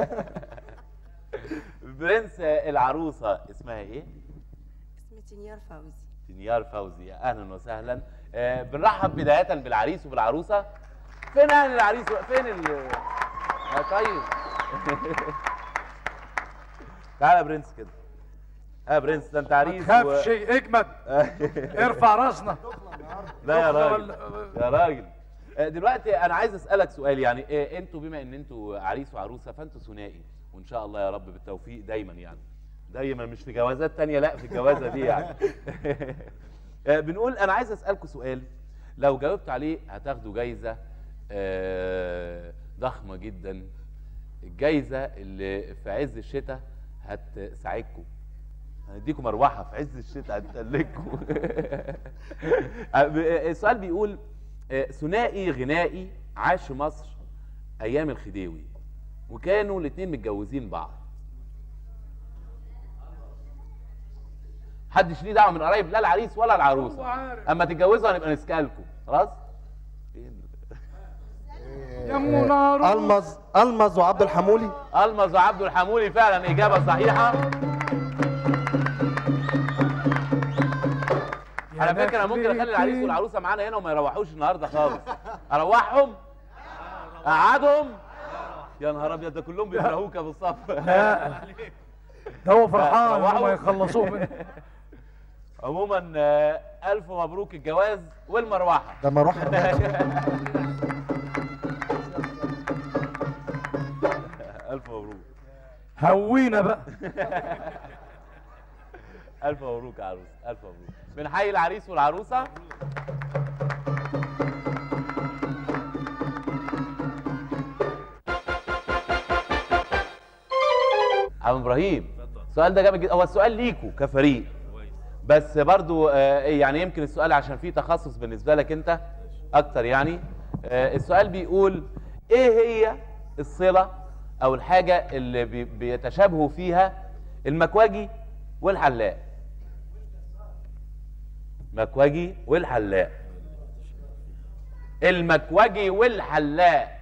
Speaker 1: برنس آه، العروسه اسمها ايه؟
Speaker 9: اسمي تنيار فوزي
Speaker 1: دنيار فوزي اهلا وسهلا آه، بنرحب بدايه بالعريس وبالعروسه فين اهل العريس فين ال آه، طيب تعالى يا برنس كده يا برنس ده انت
Speaker 3: ما
Speaker 1: عريس
Speaker 3: تخافش اجمد ارفع راسنا
Speaker 1: لا يا
Speaker 3: تخلى
Speaker 1: راجل
Speaker 3: ولا-
Speaker 1: يا راجل آه، دلوقتي انا عايز اسالك سؤال يعني آه، انتوا بما ان انتوا عريس وعروسه فانتوا ثنائي وان شاء الله يا رب بالتوفيق دايما يعني دايما مش في جوازات تانية لا في الجوازه دي يعني آه، بنقول انا عايز اسالكم سؤال لو جاوبت عليه هتاخدوا جايزه آه، ضخمه جدا الجايزه اللي في عز الشتاء هتساعدكم هنديكم مروحه في عز الشتاء هتتلجكم السؤال بيقول آه، ثنائي غنائي عاش في مصر ايام الخديوي وكانوا الاثنين متجوزين بعض محدش ليه دعوه من قرايب لا العريس ولا
Speaker 3: هو
Speaker 1: العروسه
Speaker 3: عارف.
Speaker 1: اما تتجوزوا هنبقى نسكالكم خلاص
Speaker 3: يا ام نار
Speaker 8: المز المز وعبد الحمولي
Speaker 1: المز وعبد الحمولي فعلا اجابه صحيحه على فكره انا ممكن اخلي العريس والعروسه معانا هنا وما يروحوش النهارده خالص اروحهم اقعدهم يا نهار ابيض ده كلهم بيكرهوك يا ابو الصف
Speaker 3: لا ده هو فرحان
Speaker 1: روحوا.
Speaker 3: هم يخلصوه من
Speaker 1: عموما آه، الف مبروك الجواز والمروحه
Speaker 8: ده مروحه
Speaker 1: الف مبروك
Speaker 3: هوينا بقى
Speaker 1: الف مبروك يا عروس الف مبروك بنحيي العريس والعروسه عم ابراهيم السؤال ده جامد جدا هو السؤال ليكوا كفريق بس برضو آه، يعني يمكن السؤال عشان فيه تخصص بالنسبه لك انت اكتر يعني آه، السؤال بيقول ايه هي الصله او الحاجه اللي بي- بيتشابهوا فيها المكواجي والحلاق مكواجي والحلاق المكواجي والحلاق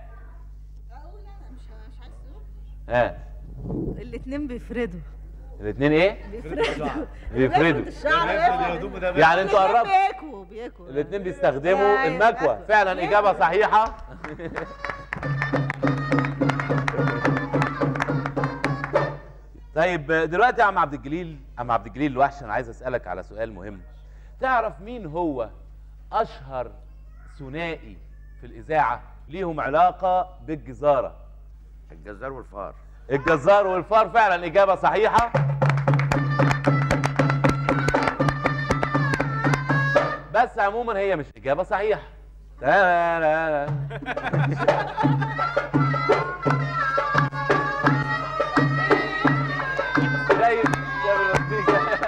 Speaker 1: ها
Speaker 7: الاتنين بيفردوا
Speaker 1: الاثنين ايه
Speaker 7: بيفردوا
Speaker 1: بيفردوا
Speaker 7: الشعر
Speaker 1: يعني انتوا قربتوا
Speaker 7: بياكوا بياكوا
Speaker 1: الاثنين بيستخدموا
Speaker 7: أيوة،
Speaker 1: المكوى
Speaker 7: المكوى.
Speaker 1: فعلا اجابه صحيحه طيب دلوقتي يا عم عبد الجليل عم عبد الجليل الوحش انا عايز اسالك على سؤال مهم تعرف مين هو اشهر ثنائي في الاذاعه ليهم علاقه بالجزاره
Speaker 6: الجزار والفار
Speaker 1: الجزار والفار فعلا اجابه صحيحه بس عموما هي مش اجابه صحيحه تا- شايف شايف النتيجة؟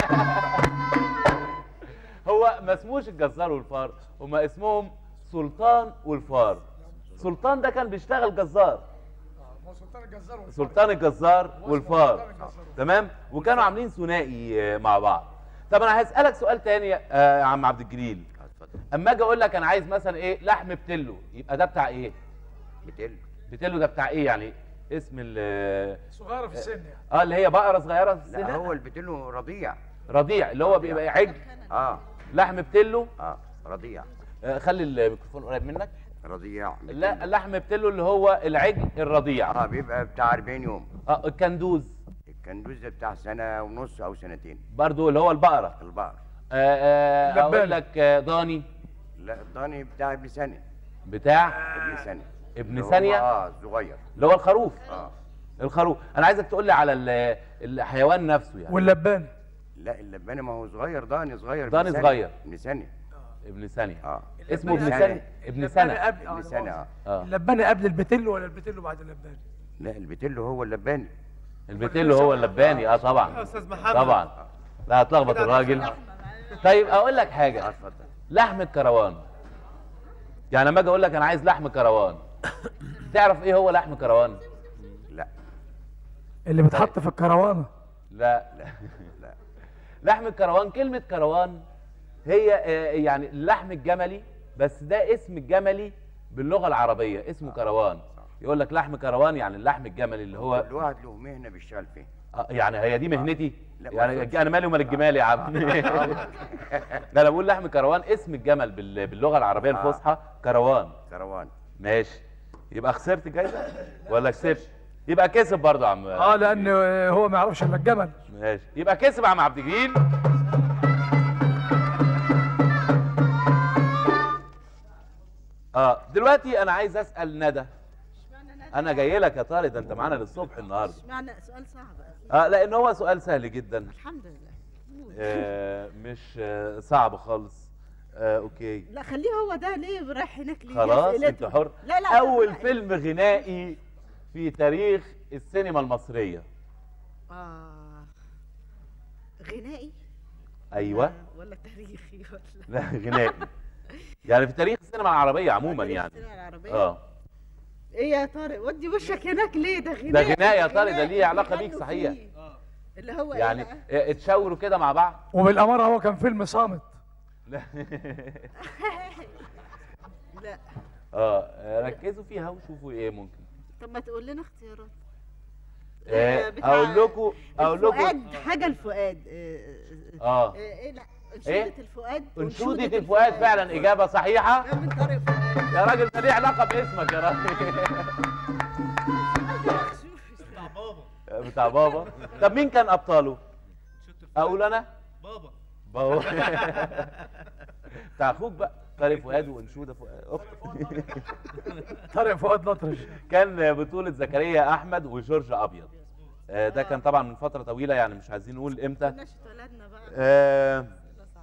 Speaker 1: هو ما اسموش الجزار والفار هما اسمهم سلطان والفار سلطان ده كان بيشتغل جزار
Speaker 3: سلطان الجزار
Speaker 1: سلطان الجزار والفار تمام وكانوا عاملين ثنائي آه، مع بعض طب انا هسالك سؤال تاني آه، يا عم عبد الجليل
Speaker 6: اتفضل
Speaker 1: اما اجي اقول لك انا عايز مثلا ايه لحم بتلو يبقى ده بتاع ايه
Speaker 6: بتل
Speaker 1: بتلو ده بتاع ايه يعني اسم ال
Speaker 3: صغيره في السن يعني
Speaker 1: اه اللي هي بقره صغيره في
Speaker 6: لا
Speaker 1: السن
Speaker 6: هو البتلو رضيع
Speaker 1: رضيع اللي هو بيبقى عجل
Speaker 6: اه
Speaker 1: لحم بتلو
Speaker 6: اه رضيع
Speaker 1: آه، خلي الميكروفون قريب منك
Speaker 6: رضيع
Speaker 1: لا
Speaker 6: بتلو.
Speaker 1: اللحم بتلو اللي هو العجل الرضيع
Speaker 6: اه بيبقى بتاع 40 يوم
Speaker 1: اه الكندوز
Speaker 6: الكندوز ده بتاع سنه ونص او سنتين
Speaker 1: برضو اللي هو البقره
Speaker 6: البقر
Speaker 1: آه، آه،
Speaker 3: اللبان.
Speaker 1: اقول لك آه، ضاني
Speaker 6: لا الضاني بتاع ابن سنه
Speaker 1: بتاع
Speaker 6: ابن سنه
Speaker 1: ابن
Speaker 6: اللي هو-
Speaker 1: ثانية؟
Speaker 6: اه صغير
Speaker 1: اللي هو الخروف
Speaker 6: اه
Speaker 1: الخروف انا عايزك تقول لي على ال- الحيوان نفسه يعني
Speaker 3: واللبان
Speaker 6: لا اللبانه ما هو صغير ضاني صغير
Speaker 1: ضاني
Speaker 6: ابن سنة.
Speaker 1: صغير.
Speaker 6: ابن سنه
Speaker 1: ابن ثانيه
Speaker 6: اه
Speaker 1: اسمه ابن
Speaker 6: سنة.
Speaker 1: ثانيه ابن
Speaker 3: اللباني
Speaker 1: سنه
Speaker 3: قبل
Speaker 6: ابن سنة اه
Speaker 1: اه
Speaker 3: اللباني قبل البتلو ولا البتلو بعد اللباني
Speaker 6: لا البتلو هو اللباني
Speaker 1: البتيلو هو اللباني اه طبعا
Speaker 2: استاذ محمد
Speaker 1: طبعا لا هتلخبط الراجل طيب اقول لك
Speaker 6: اه
Speaker 1: حاجه
Speaker 6: اتفضل
Speaker 1: لحم الكروان يعني لما اجي اقول لك انا عايز لحم كروان تعرف ايه هو لحم كروان
Speaker 6: لا
Speaker 3: اللي بتحط في الكروانه
Speaker 1: لا
Speaker 6: لا لا
Speaker 1: لحم الكروان كلمة كروان هي آه، يعني اللحم الجملي بس ده اسم الجملي باللغة العربية اسمه كروان يقول لك لحم كروان يعني اللحم الجملي اللي هو
Speaker 6: كل واحد له مهنه بيشتغل فيها
Speaker 1: آه، يعني هي دي مهنتي
Speaker 6: لا، ما
Speaker 1: يعني
Speaker 6: أقصدش.
Speaker 1: انا مالي ومال الجمال يا عم لا انا بقول لحم كروان اسم الجمل بال- باللغة العربية
Speaker 6: آه.
Speaker 1: الفصحى كروان
Speaker 6: كروان
Speaker 1: ماشي يبقى خسرت جايزة ولا كسبت يبقى كسب برضه يا عم
Speaker 3: اه لان هو ما يعرفش الا الجمل
Speaker 1: ماشي يبقى كسب يا عم عبد الجليل اه دلوقتي انا عايز اسال ندى انا جاي لك يا طارق ده انت معانا للصبح النهارده
Speaker 7: اشمعنى سؤال صعب
Speaker 1: اه لان هو سؤال سهل جدا
Speaker 7: الحمد لله
Speaker 1: آه مش آه صعب خالص آه اوكي
Speaker 7: لا خليه هو ده ليه رايح هناك ليه
Speaker 1: خلاص
Speaker 7: أسئلته.
Speaker 1: انت حر
Speaker 7: لا لا
Speaker 1: اول
Speaker 7: لا.
Speaker 1: فيلم غنائي في تاريخ السينما المصريه
Speaker 7: اه غنائي
Speaker 1: ايوه
Speaker 7: آه، ولا تاريخي ولا
Speaker 1: لا غنائي يعني في تاريخ السينما العربيه عموما
Speaker 7: تاريخ
Speaker 1: يعني
Speaker 7: السينما العربية؟
Speaker 1: اه
Speaker 7: ايه يا طارق ودي وشك هناك ليه ده غنائي
Speaker 1: ده غناء يا طارق، ده
Speaker 7: غنائي
Speaker 1: ليه علاقة بيك
Speaker 7: بيغنوا
Speaker 1: صحيح.
Speaker 7: فيه. اللي هو
Speaker 1: يعني
Speaker 7: ايه بقى؟
Speaker 1: اتشاوروا كده مع بعض
Speaker 3: وبالاماره هو كان فيلم صامت
Speaker 1: لا
Speaker 7: لا
Speaker 1: اه ركزوا فيها وشوفوا ايه ممكن
Speaker 7: طب ما تقول لنا اختيارات
Speaker 1: آه،
Speaker 7: بتاع
Speaker 1: اقول لكم اقول لكم
Speaker 7: الفؤاد حاجه الفؤاد آه،
Speaker 1: اه
Speaker 7: ايه لا
Speaker 1: إيه؟
Speaker 7: انشوده الفؤاد
Speaker 1: انشودة الفؤاد فعلا اجابه صحيحه
Speaker 7: من طارق فؤاد
Speaker 1: يا راجل ده ليه علاقه باسمك يا راجل
Speaker 5: بتاع بابا
Speaker 1: بتاع بابا طب مين كان ابطاله اقول انا
Speaker 5: بابا
Speaker 1: بابا بتاع اخوك بقى طارق فؤاد وانشوده فؤاد اختك
Speaker 3: طارق فؤاد لطرش
Speaker 1: كان بطولة زكريا أحمد وجورج أبيض آه، ده كان طبعا من فترة طويلة يعني مش عايزين نقول إمتى
Speaker 7: كناش اتولدنا بقى
Speaker 1: آه،
Speaker 7: لا صعب.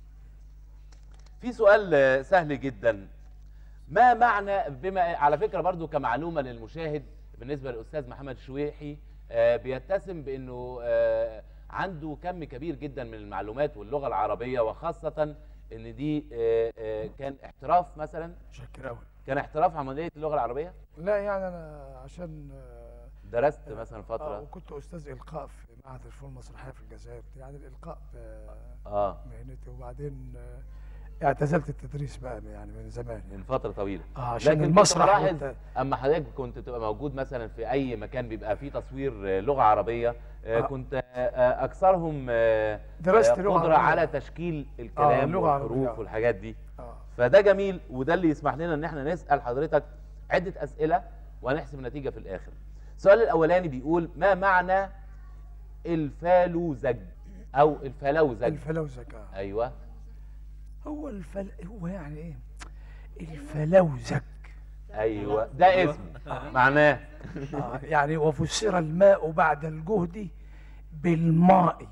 Speaker 1: في سؤال آه، سهل جدا ما معنى بما على فكرة برضو كمعلومة للمشاهد بالنسبة للأستاذ محمد شويحي آه، بيتسم بأنه آه، عنده كم كبير جدا من المعلومات واللغة العربية وخاصة ان دي آه، آه، كان احتراف مثلا
Speaker 3: شكرا قوي
Speaker 1: كان احتراف عملية اللغة العربية
Speaker 3: لا يعني انا عشان آه،
Speaker 1: درست مثلا
Speaker 3: آه
Speaker 1: فترة
Speaker 3: وكنت استاذ القاء في معهد الفنون المسرحيه في الجزائر يعني الالقاء آه،
Speaker 1: اه
Speaker 3: مهنتي وبعدين آه، اعتزلت التدريس بقى يعني من زمان
Speaker 1: من فترة طويلة
Speaker 3: اه عشان
Speaker 1: لكن
Speaker 3: المسرح
Speaker 1: كنت بلاحظ
Speaker 3: والت-
Speaker 1: اما حضرتك كنت تبقى موجود مثلا في اي مكان بيبقى فيه تصوير آه، لغه عربيه آه،
Speaker 3: آه.
Speaker 1: كنت آه، آه، اكثرهم آه،
Speaker 3: درست
Speaker 1: آه،
Speaker 3: لغة
Speaker 1: قدره
Speaker 3: عربية.
Speaker 1: على تشكيل الكلام
Speaker 3: لغة عربية.
Speaker 1: والحروف والحاجات دي
Speaker 3: اه
Speaker 1: فده جميل وده اللي يسمح لنا ان احنا نسال حضرتك عده اسئله وهنحسب النتيجه في الاخر السؤال الاولاني بيقول ما معنى الفالوزج او الفلوزج
Speaker 3: الفلوزج آه.
Speaker 1: ايوه
Speaker 3: هو الفل هو يعني ايه الفلوزج
Speaker 1: ايوه ده اسمه معناه
Speaker 3: آه يعني وفسر الماء بعد الجهد بالماء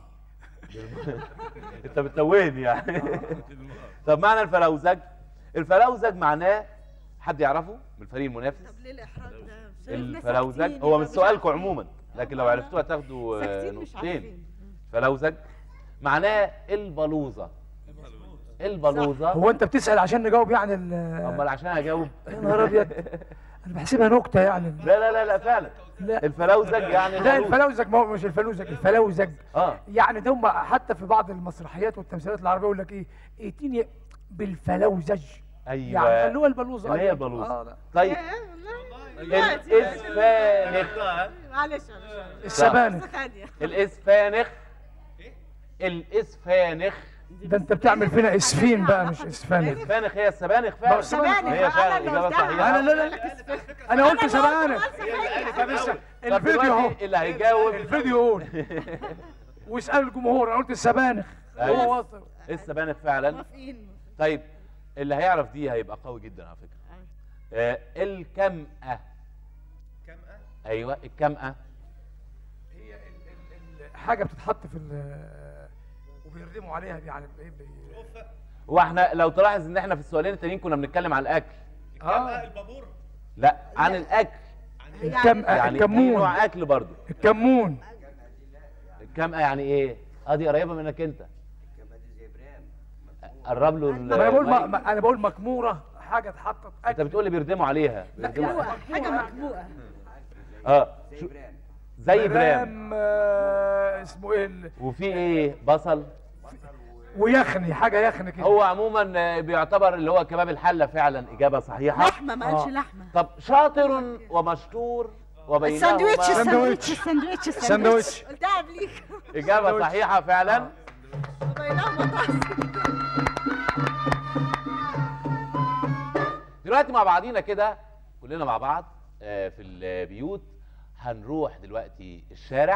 Speaker 1: انت بتتوهني يعني طب معنى الفلوزج الفلوزج معناه حد يعرفه من الفريق المنافس
Speaker 7: طب ليه الاحراج ده مش عارف ناس
Speaker 1: الفلوزج
Speaker 7: ساكتين
Speaker 1: هو
Speaker 7: يبقى
Speaker 1: من
Speaker 7: مش
Speaker 1: سؤالكم
Speaker 7: عارفين.
Speaker 1: عموما لكن لو عرفتوه هتاخدوا آه،
Speaker 7: ساكتين مش
Speaker 1: نقطتين
Speaker 7: عارفين
Speaker 1: فلوزج معناه البلوزه البلوزه
Speaker 3: هو انت بتسال عشان نجاوب يعني ال-
Speaker 1: امال عشان اجاوب
Speaker 3: يا نهار ابيض انا بحسبها نكته يعني
Speaker 1: لا لا لا لا فعلا
Speaker 3: لا
Speaker 1: الفلوزج يعني
Speaker 3: لا
Speaker 1: البلوزة.
Speaker 3: الفلوزج ما هو مش الفلوزج الفلوزج
Speaker 1: اه
Speaker 3: يعني ده هم حتى في بعض المسرحيات والتمثيلات العربيه يقول لك ايه ائتيني بالفلوزج
Speaker 1: ايوه
Speaker 3: يعني اللي هو البلوزه
Speaker 1: اللي هي
Speaker 3: أيوة.
Speaker 1: البلوزة.
Speaker 3: اه لا.
Speaker 1: طيب
Speaker 7: والله
Speaker 1: الاسفانخ
Speaker 7: معلش معلش
Speaker 3: السبانخ
Speaker 7: ثانيه
Speaker 1: الاسفانخ الاسفانخ
Speaker 3: ده انت بتعمل فينا اسفين بقى مش اسفانخ
Speaker 1: الاسفانخ هي السبانخ فعلا
Speaker 3: سبانخ.
Speaker 1: هي فعلا اجابه صحيحه
Speaker 3: انا لا لا لا انا قلت سبانخ طب اس-
Speaker 1: طب
Speaker 3: الفيديو اهو
Speaker 1: دلوقتي اللي هيجاوب
Speaker 3: الفيديو قول واسال الجمهور انا قلت السبانخ
Speaker 1: أيوة.
Speaker 3: هو واصل
Speaker 1: السبانخ فعلا
Speaker 7: موافقين
Speaker 1: طيب اللي هيعرف دي هيبقى قوي جدا على فكره آه الكمأة
Speaker 5: كمأة
Speaker 1: ايوه الكمأة
Speaker 3: هي ال- ال- ال- حاجه بتتحط في ال- وبيردموا عليها يعني بايه بي-
Speaker 1: واحنا لو تلاحظ ان احنا في السؤالين التانيين كنا بنتكلم عن الاكل
Speaker 3: اه
Speaker 5: البابور
Speaker 1: لا عن الاكل
Speaker 3: الكم
Speaker 1: يعني في
Speaker 3: الكمون
Speaker 1: نوع اكل برضه
Speaker 3: الكمون
Speaker 1: الكمأة يعني ايه اه دي قريبه منك انت قرب له ال-
Speaker 3: انا بقول ما
Speaker 1: المايك.
Speaker 3: ما- انا بقول مكموره حاجه اتحطت
Speaker 1: انت
Speaker 3: اكل
Speaker 1: بتقول لي بيردموا عليها بيردموا
Speaker 7: حاجه مكبوقه
Speaker 1: اه شو زي برام
Speaker 3: برام آه، اسمه ايه ال-
Speaker 1: وفي ايه بصل
Speaker 3: ويخني حاجه يخني كده
Speaker 1: هو عموما آه، بيعتبر اللي هو كباب الحله فعلا اجابه صحيحه
Speaker 7: لحمه ما قالش
Speaker 3: آه.
Speaker 7: لحمه
Speaker 1: طب شاطر ومشطور وبينهما
Speaker 7: الساندوتش
Speaker 3: ساندوتش.
Speaker 7: الساندوتش الساندوتش
Speaker 3: ساندوتش.
Speaker 7: قلتها قبليك
Speaker 1: اجابه صحيحه فعلا
Speaker 7: وبينهما طاسه
Speaker 1: دلوقتي مع بعضينا كده كلنا مع بعض آه، في البيوت هنروح دلوقتي الشارع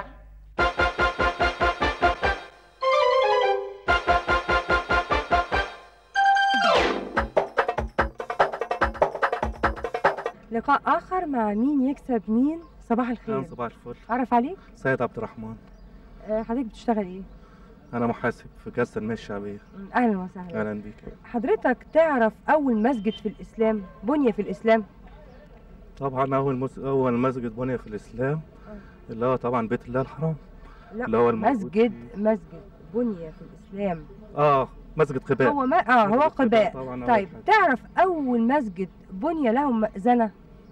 Speaker 10: لقاء آخر مع مين يكسب مين صباح الخير
Speaker 11: أهلا صباح الفل
Speaker 10: عرف عليك
Speaker 11: سيد عبد الرحمن
Speaker 10: آه، حضرتك بتشتغل ايه
Speaker 11: أنا محاسب في جهاز التنمية الشعبية
Speaker 10: مم، اهلا وسهلا
Speaker 11: أهلا بيك
Speaker 10: حضرتك تعرف اول مسجد في الاسلام بني في الاسلام
Speaker 11: طبعا أول مس... أول مسجد بني في الإسلام اللي هو طبعا بيت الله الحرام
Speaker 10: لا
Speaker 11: اللي هو الموجود
Speaker 10: مسجد مسجد بني في الاسلام
Speaker 11: آه مسجد قباء
Speaker 10: هو ما اه هو
Speaker 11: مسجد قباء
Speaker 10: قباء
Speaker 11: طبعاً أول
Speaker 10: طيب
Speaker 11: حاجة.
Speaker 10: تعرف اول مسجد بني له مأذنة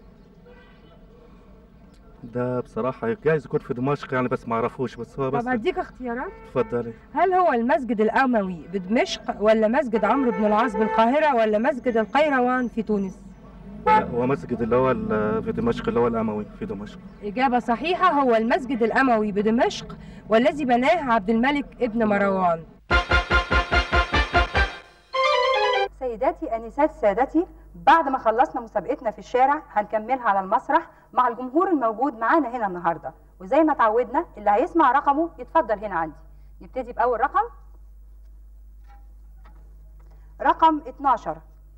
Speaker 11: ده بصراحة جايز يكون في دمشق يعني بس ما أعرفوش بس هو بس
Speaker 10: طب هديك اختيارات
Speaker 11: اتفضلي
Speaker 10: هل هو المسجد الأموي بدمشق ولا مسجد عمرو بن العاص بالقاهرة ولا مسجد القيروان في تونس
Speaker 11: لا هو مسجد اللي هو ال- في دمشق اللي هو الأموي في دمشق
Speaker 10: إجابة صحيحة هو المسجد الأموي بدمشق والذي بناه عبد الملك ابن مروان
Speaker 12: سيداتي انسات سادتي بعد ما خلصنا مسابقتنا في الشارع هنكملها على المسرح مع الجمهور الموجود معانا هنا النهارده وزي ما اتعودنا اللي هيسمع رقمه يتفضل هنا عندي نبتدي باول رقم رقم 12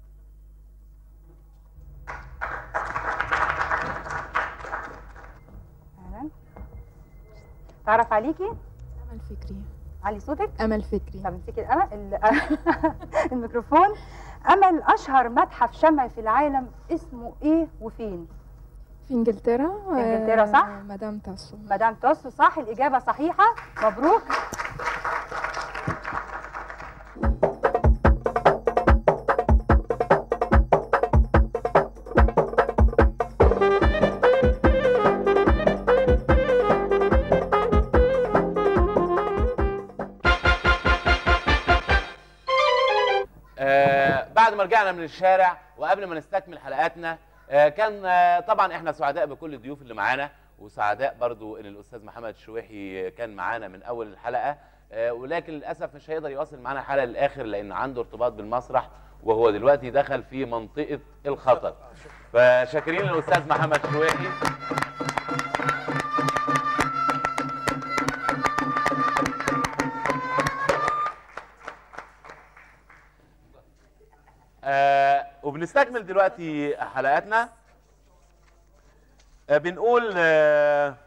Speaker 12: اهلا تعرف عليكي
Speaker 13: أمل فكري
Speaker 12: علي صوتك
Speaker 13: أمل فكري
Speaker 12: طب امسكي الأمل ال- الميكروفون امل اشهر متحف شمع في العالم اسمه ايه وفين
Speaker 13: في إنجلترا
Speaker 12: في إنجلترا، صح؟
Speaker 13: آه، مدام تاسو
Speaker 12: مدام توسو صح الاجابه صحيحه مبروك
Speaker 1: آه بعد ما رجعنا من الشارع وقبل ما نستكمل حلقاتنا آه كان آه طبعا احنا سعداء بكل الضيوف اللي معانا وسعداء برضو ان الاستاذ محمد الشويحي كان معانا من اول الحلقه آه ولكن للاسف مش هيقدر يواصل معانا الحلقه للاخر لان عنده ارتباط بالمسرح وهو دلوقتي دخل في منطقه الخطر فشاكرين للاستاذ محمد الشويحي آه وبنستكمل دلوقتي حلقاتنا آه بنقول آه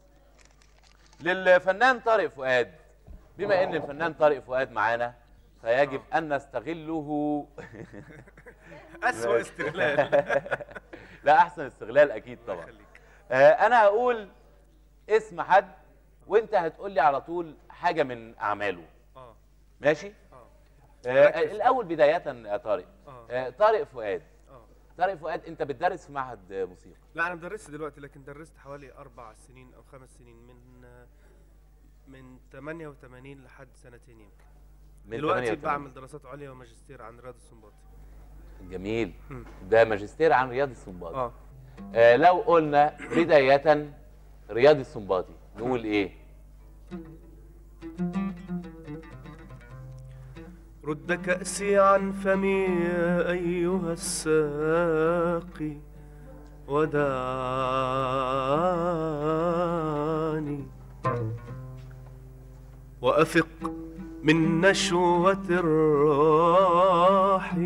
Speaker 1: للفنان طارق فؤاد بما ان الفنان طارق فؤاد معانا فيجب ان نستغله
Speaker 2: أسوأ استغلال.
Speaker 1: لا احسن استغلال اكيد طبعا آه انا هقول اسم حد وانت هتقول لي على طول حاجه من اعماله
Speaker 2: اه
Speaker 1: ماشي
Speaker 2: اه
Speaker 1: آه
Speaker 2: ركز.
Speaker 1: الاول بدايه يا طارق
Speaker 2: اه
Speaker 1: آه طارق فؤاد
Speaker 2: اه
Speaker 1: طارق فؤاد انت بتدرس في معهد آه، موسيقى
Speaker 2: لا انا مدرس دلوقتي لكن درست حوالي اربع سنين او خمس سنين من من 88 لحد سنتين يمكن
Speaker 1: من
Speaker 2: دلوقتي
Speaker 1: 88.
Speaker 2: بعمل دراسات عليا وماجستير عن رياض السنباطي
Speaker 1: جميل
Speaker 2: مم.
Speaker 1: ده ماجستير عن رياض السنباطي
Speaker 2: اه
Speaker 1: آه لو قلنا بدايه رياض السنباطي نقول ايه
Speaker 2: رد كأسي عن فمي يا أيها الساقي ودعني وأفق من نشوة الراح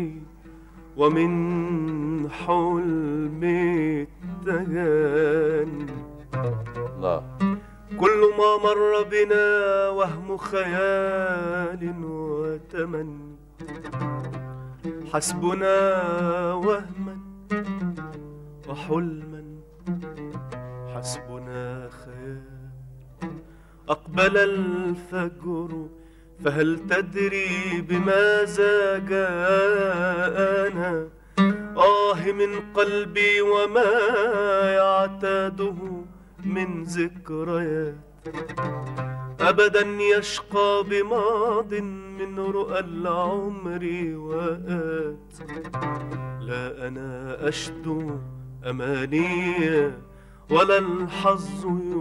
Speaker 2: ومن حلم التجاني
Speaker 1: الله
Speaker 2: كل ما مر بنا وهم خيال وتمني حسبنا وهما وحلما حسبنا خيال أقبل الفجر فهل تدري بماذا جاءنا آه من قلبي وما يعتاده من ذكريات أبدا يشقى بماض من رؤى العمر وآت لا أنا أشدو أماني ولا الحظ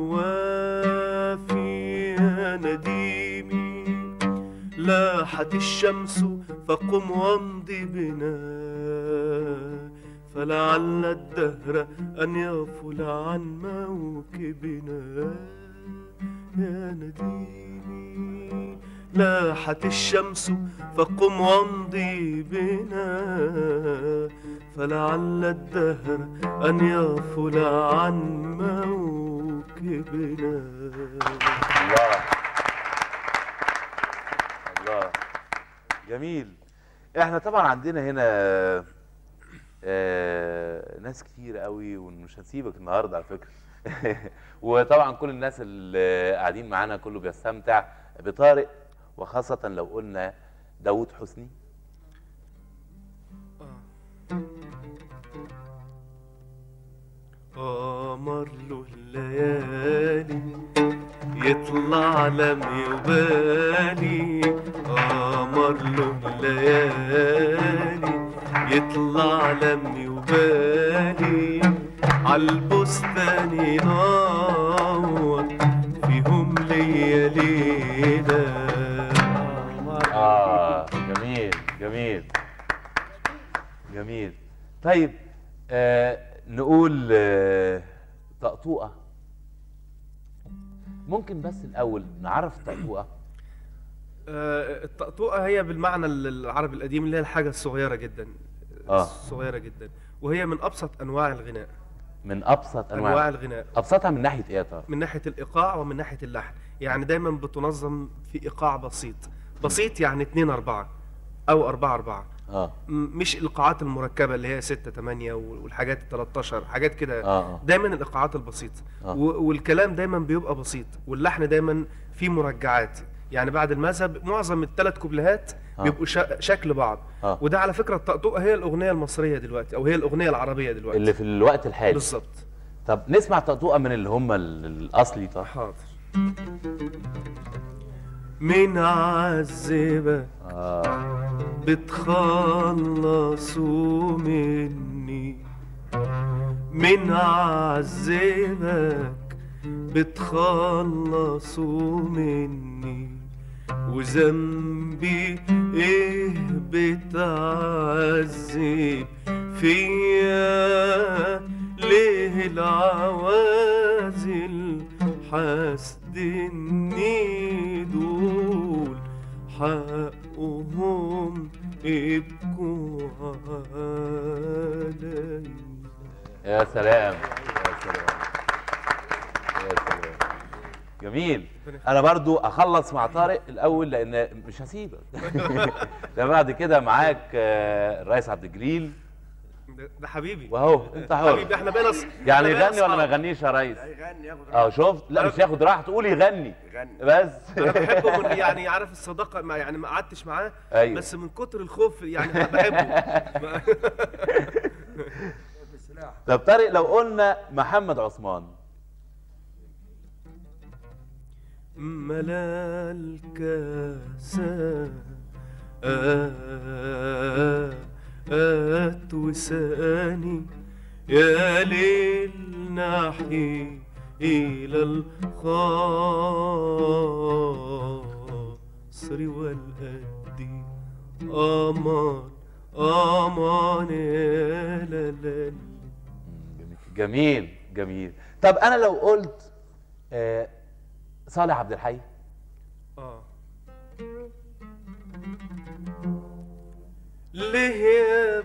Speaker 2: يوافي يا نديمي لاحت الشمس فقم وامض بنا فلعل الدهر أن يغفل عن موكبنا يا نديمي لاحت الشمس فقم وامضي بنا فلعل الدهر أن يغفل عن موكبنا
Speaker 1: الله الله جميل احنا طبعا عندنا هنا آه ناس كتير قوي ومش هنسيبك النهارده على فكره وطبعا كل الناس اللي قاعدين معانا كله بيستمتع بطارق وخاصه لو قلنا داوود حسني
Speaker 2: قمر له الليالي يطلع لم يبالي قمر له الليالي يطلع لم يبالي عالبستان ينور فيهم ليا ليلة
Speaker 1: اه جميل جميل جميل طيب آه نقول آه طقطوقه ممكن بس الاول نعرف الطقطوقه
Speaker 2: آه، الطقطوقة هي بالمعنى العربي القديم اللي هي الحاجة الصغيرة جدا
Speaker 1: آه.
Speaker 2: صغيرة جدا وهي من أبسط أنواع الغناء
Speaker 1: من ابسط انواع
Speaker 2: أنواع الغناء
Speaker 1: ابسطها من ناحيه ايه يا ترى
Speaker 2: من ناحية الإيقاع ومن ناحية اللحن يعني دايما بتنظم في إيقاع بسيط بسيط يعني 2 4 أو 4 4
Speaker 1: اه
Speaker 2: مش الإيقاعات المركبة اللي هي 6 8 والحاجات ال 13 حاجات كده
Speaker 1: آه، آه.
Speaker 2: دايما الإيقاعات البسيطة
Speaker 1: آه.
Speaker 2: و- والكلام دايما بيبقى بسيط واللحن دايما فيه مرجعات يعني بعد المذهب معظم الثلاث كوبليهات
Speaker 1: آه.
Speaker 2: بيبقوا شا- شكل بعض
Speaker 1: آه.
Speaker 2: وده على فكرة الطقطقة هي الأغنية المصرية دلوقتي أو هي الأغنية العربية دلوقتي
Speaker 1: اللي في الوقت الحالي
Speaker 2: بالظبط
Speaker 1: طب نسمع طقطوقه من اللي هم ال- الاصلي طب
Speaker 2: حاضر من عذبك
Speaker 1: آه.
Speaker 2: بتخلصوا مني من عذبك بتخلصوا مني وذنبي ايه بتعذب فيا ليه العوازل حاسدني دول حقهم يبكوا علي
Speaker 1: يا سلام يا سلام يا سلام جميل انا برضو اخلص مع طارق الاول لان مش هسيبك ده بعد كده معاك آه، الرئيس عبد الجليل
Speaker 2: ده ده حبيبي
Speaker 1: واهو انت حر
Speaker 2: حبيبي احنا بقينا ص-
Speaker 1: يعني
Speaker 2: إحنا بقينا
Speaker 1: يغني ولا ما
Speaker 2: أصحاب.
Speaker 1: يغنيش يا ريس
Speaker 6: يغني ياخد
Speaker 1: اه شفت لا مش ياخد راحته قول يغني
Speaker 6: يغني.
Speaker 1: بس
Speaker 2: انا بحبه من يعني عارف الصداقه ما يعني ما قعدتش معاه
Speaker 1: أيوة.
Speaker 2: بس من كتر الخوف يعني بحبه
Speaker 1: طب طارق لو قلنا محمد عثمان
Speaker 2: ملا الكاسة آه آت وساني يا ليل نحي إلى الخاصر والأدي أمان أمان يا لالي
Speaker 1: جميل جميل طب انا لو قلت آه صالح عبد الحي
Speaker 2: آه ليه يا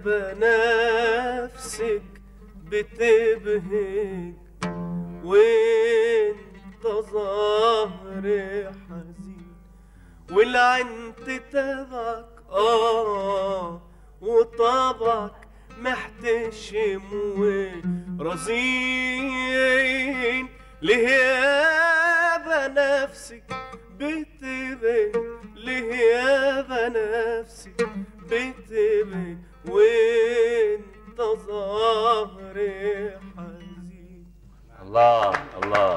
Speaker 2: بنفسك بتبهج وانت ظهري حزين والعين تتابعك اه وطبعك محتشم ورزين ليه يابا نفسي بتبين ليه يابا نفسي بتبين وانت ظهري حزين
Speaker 1: الله الله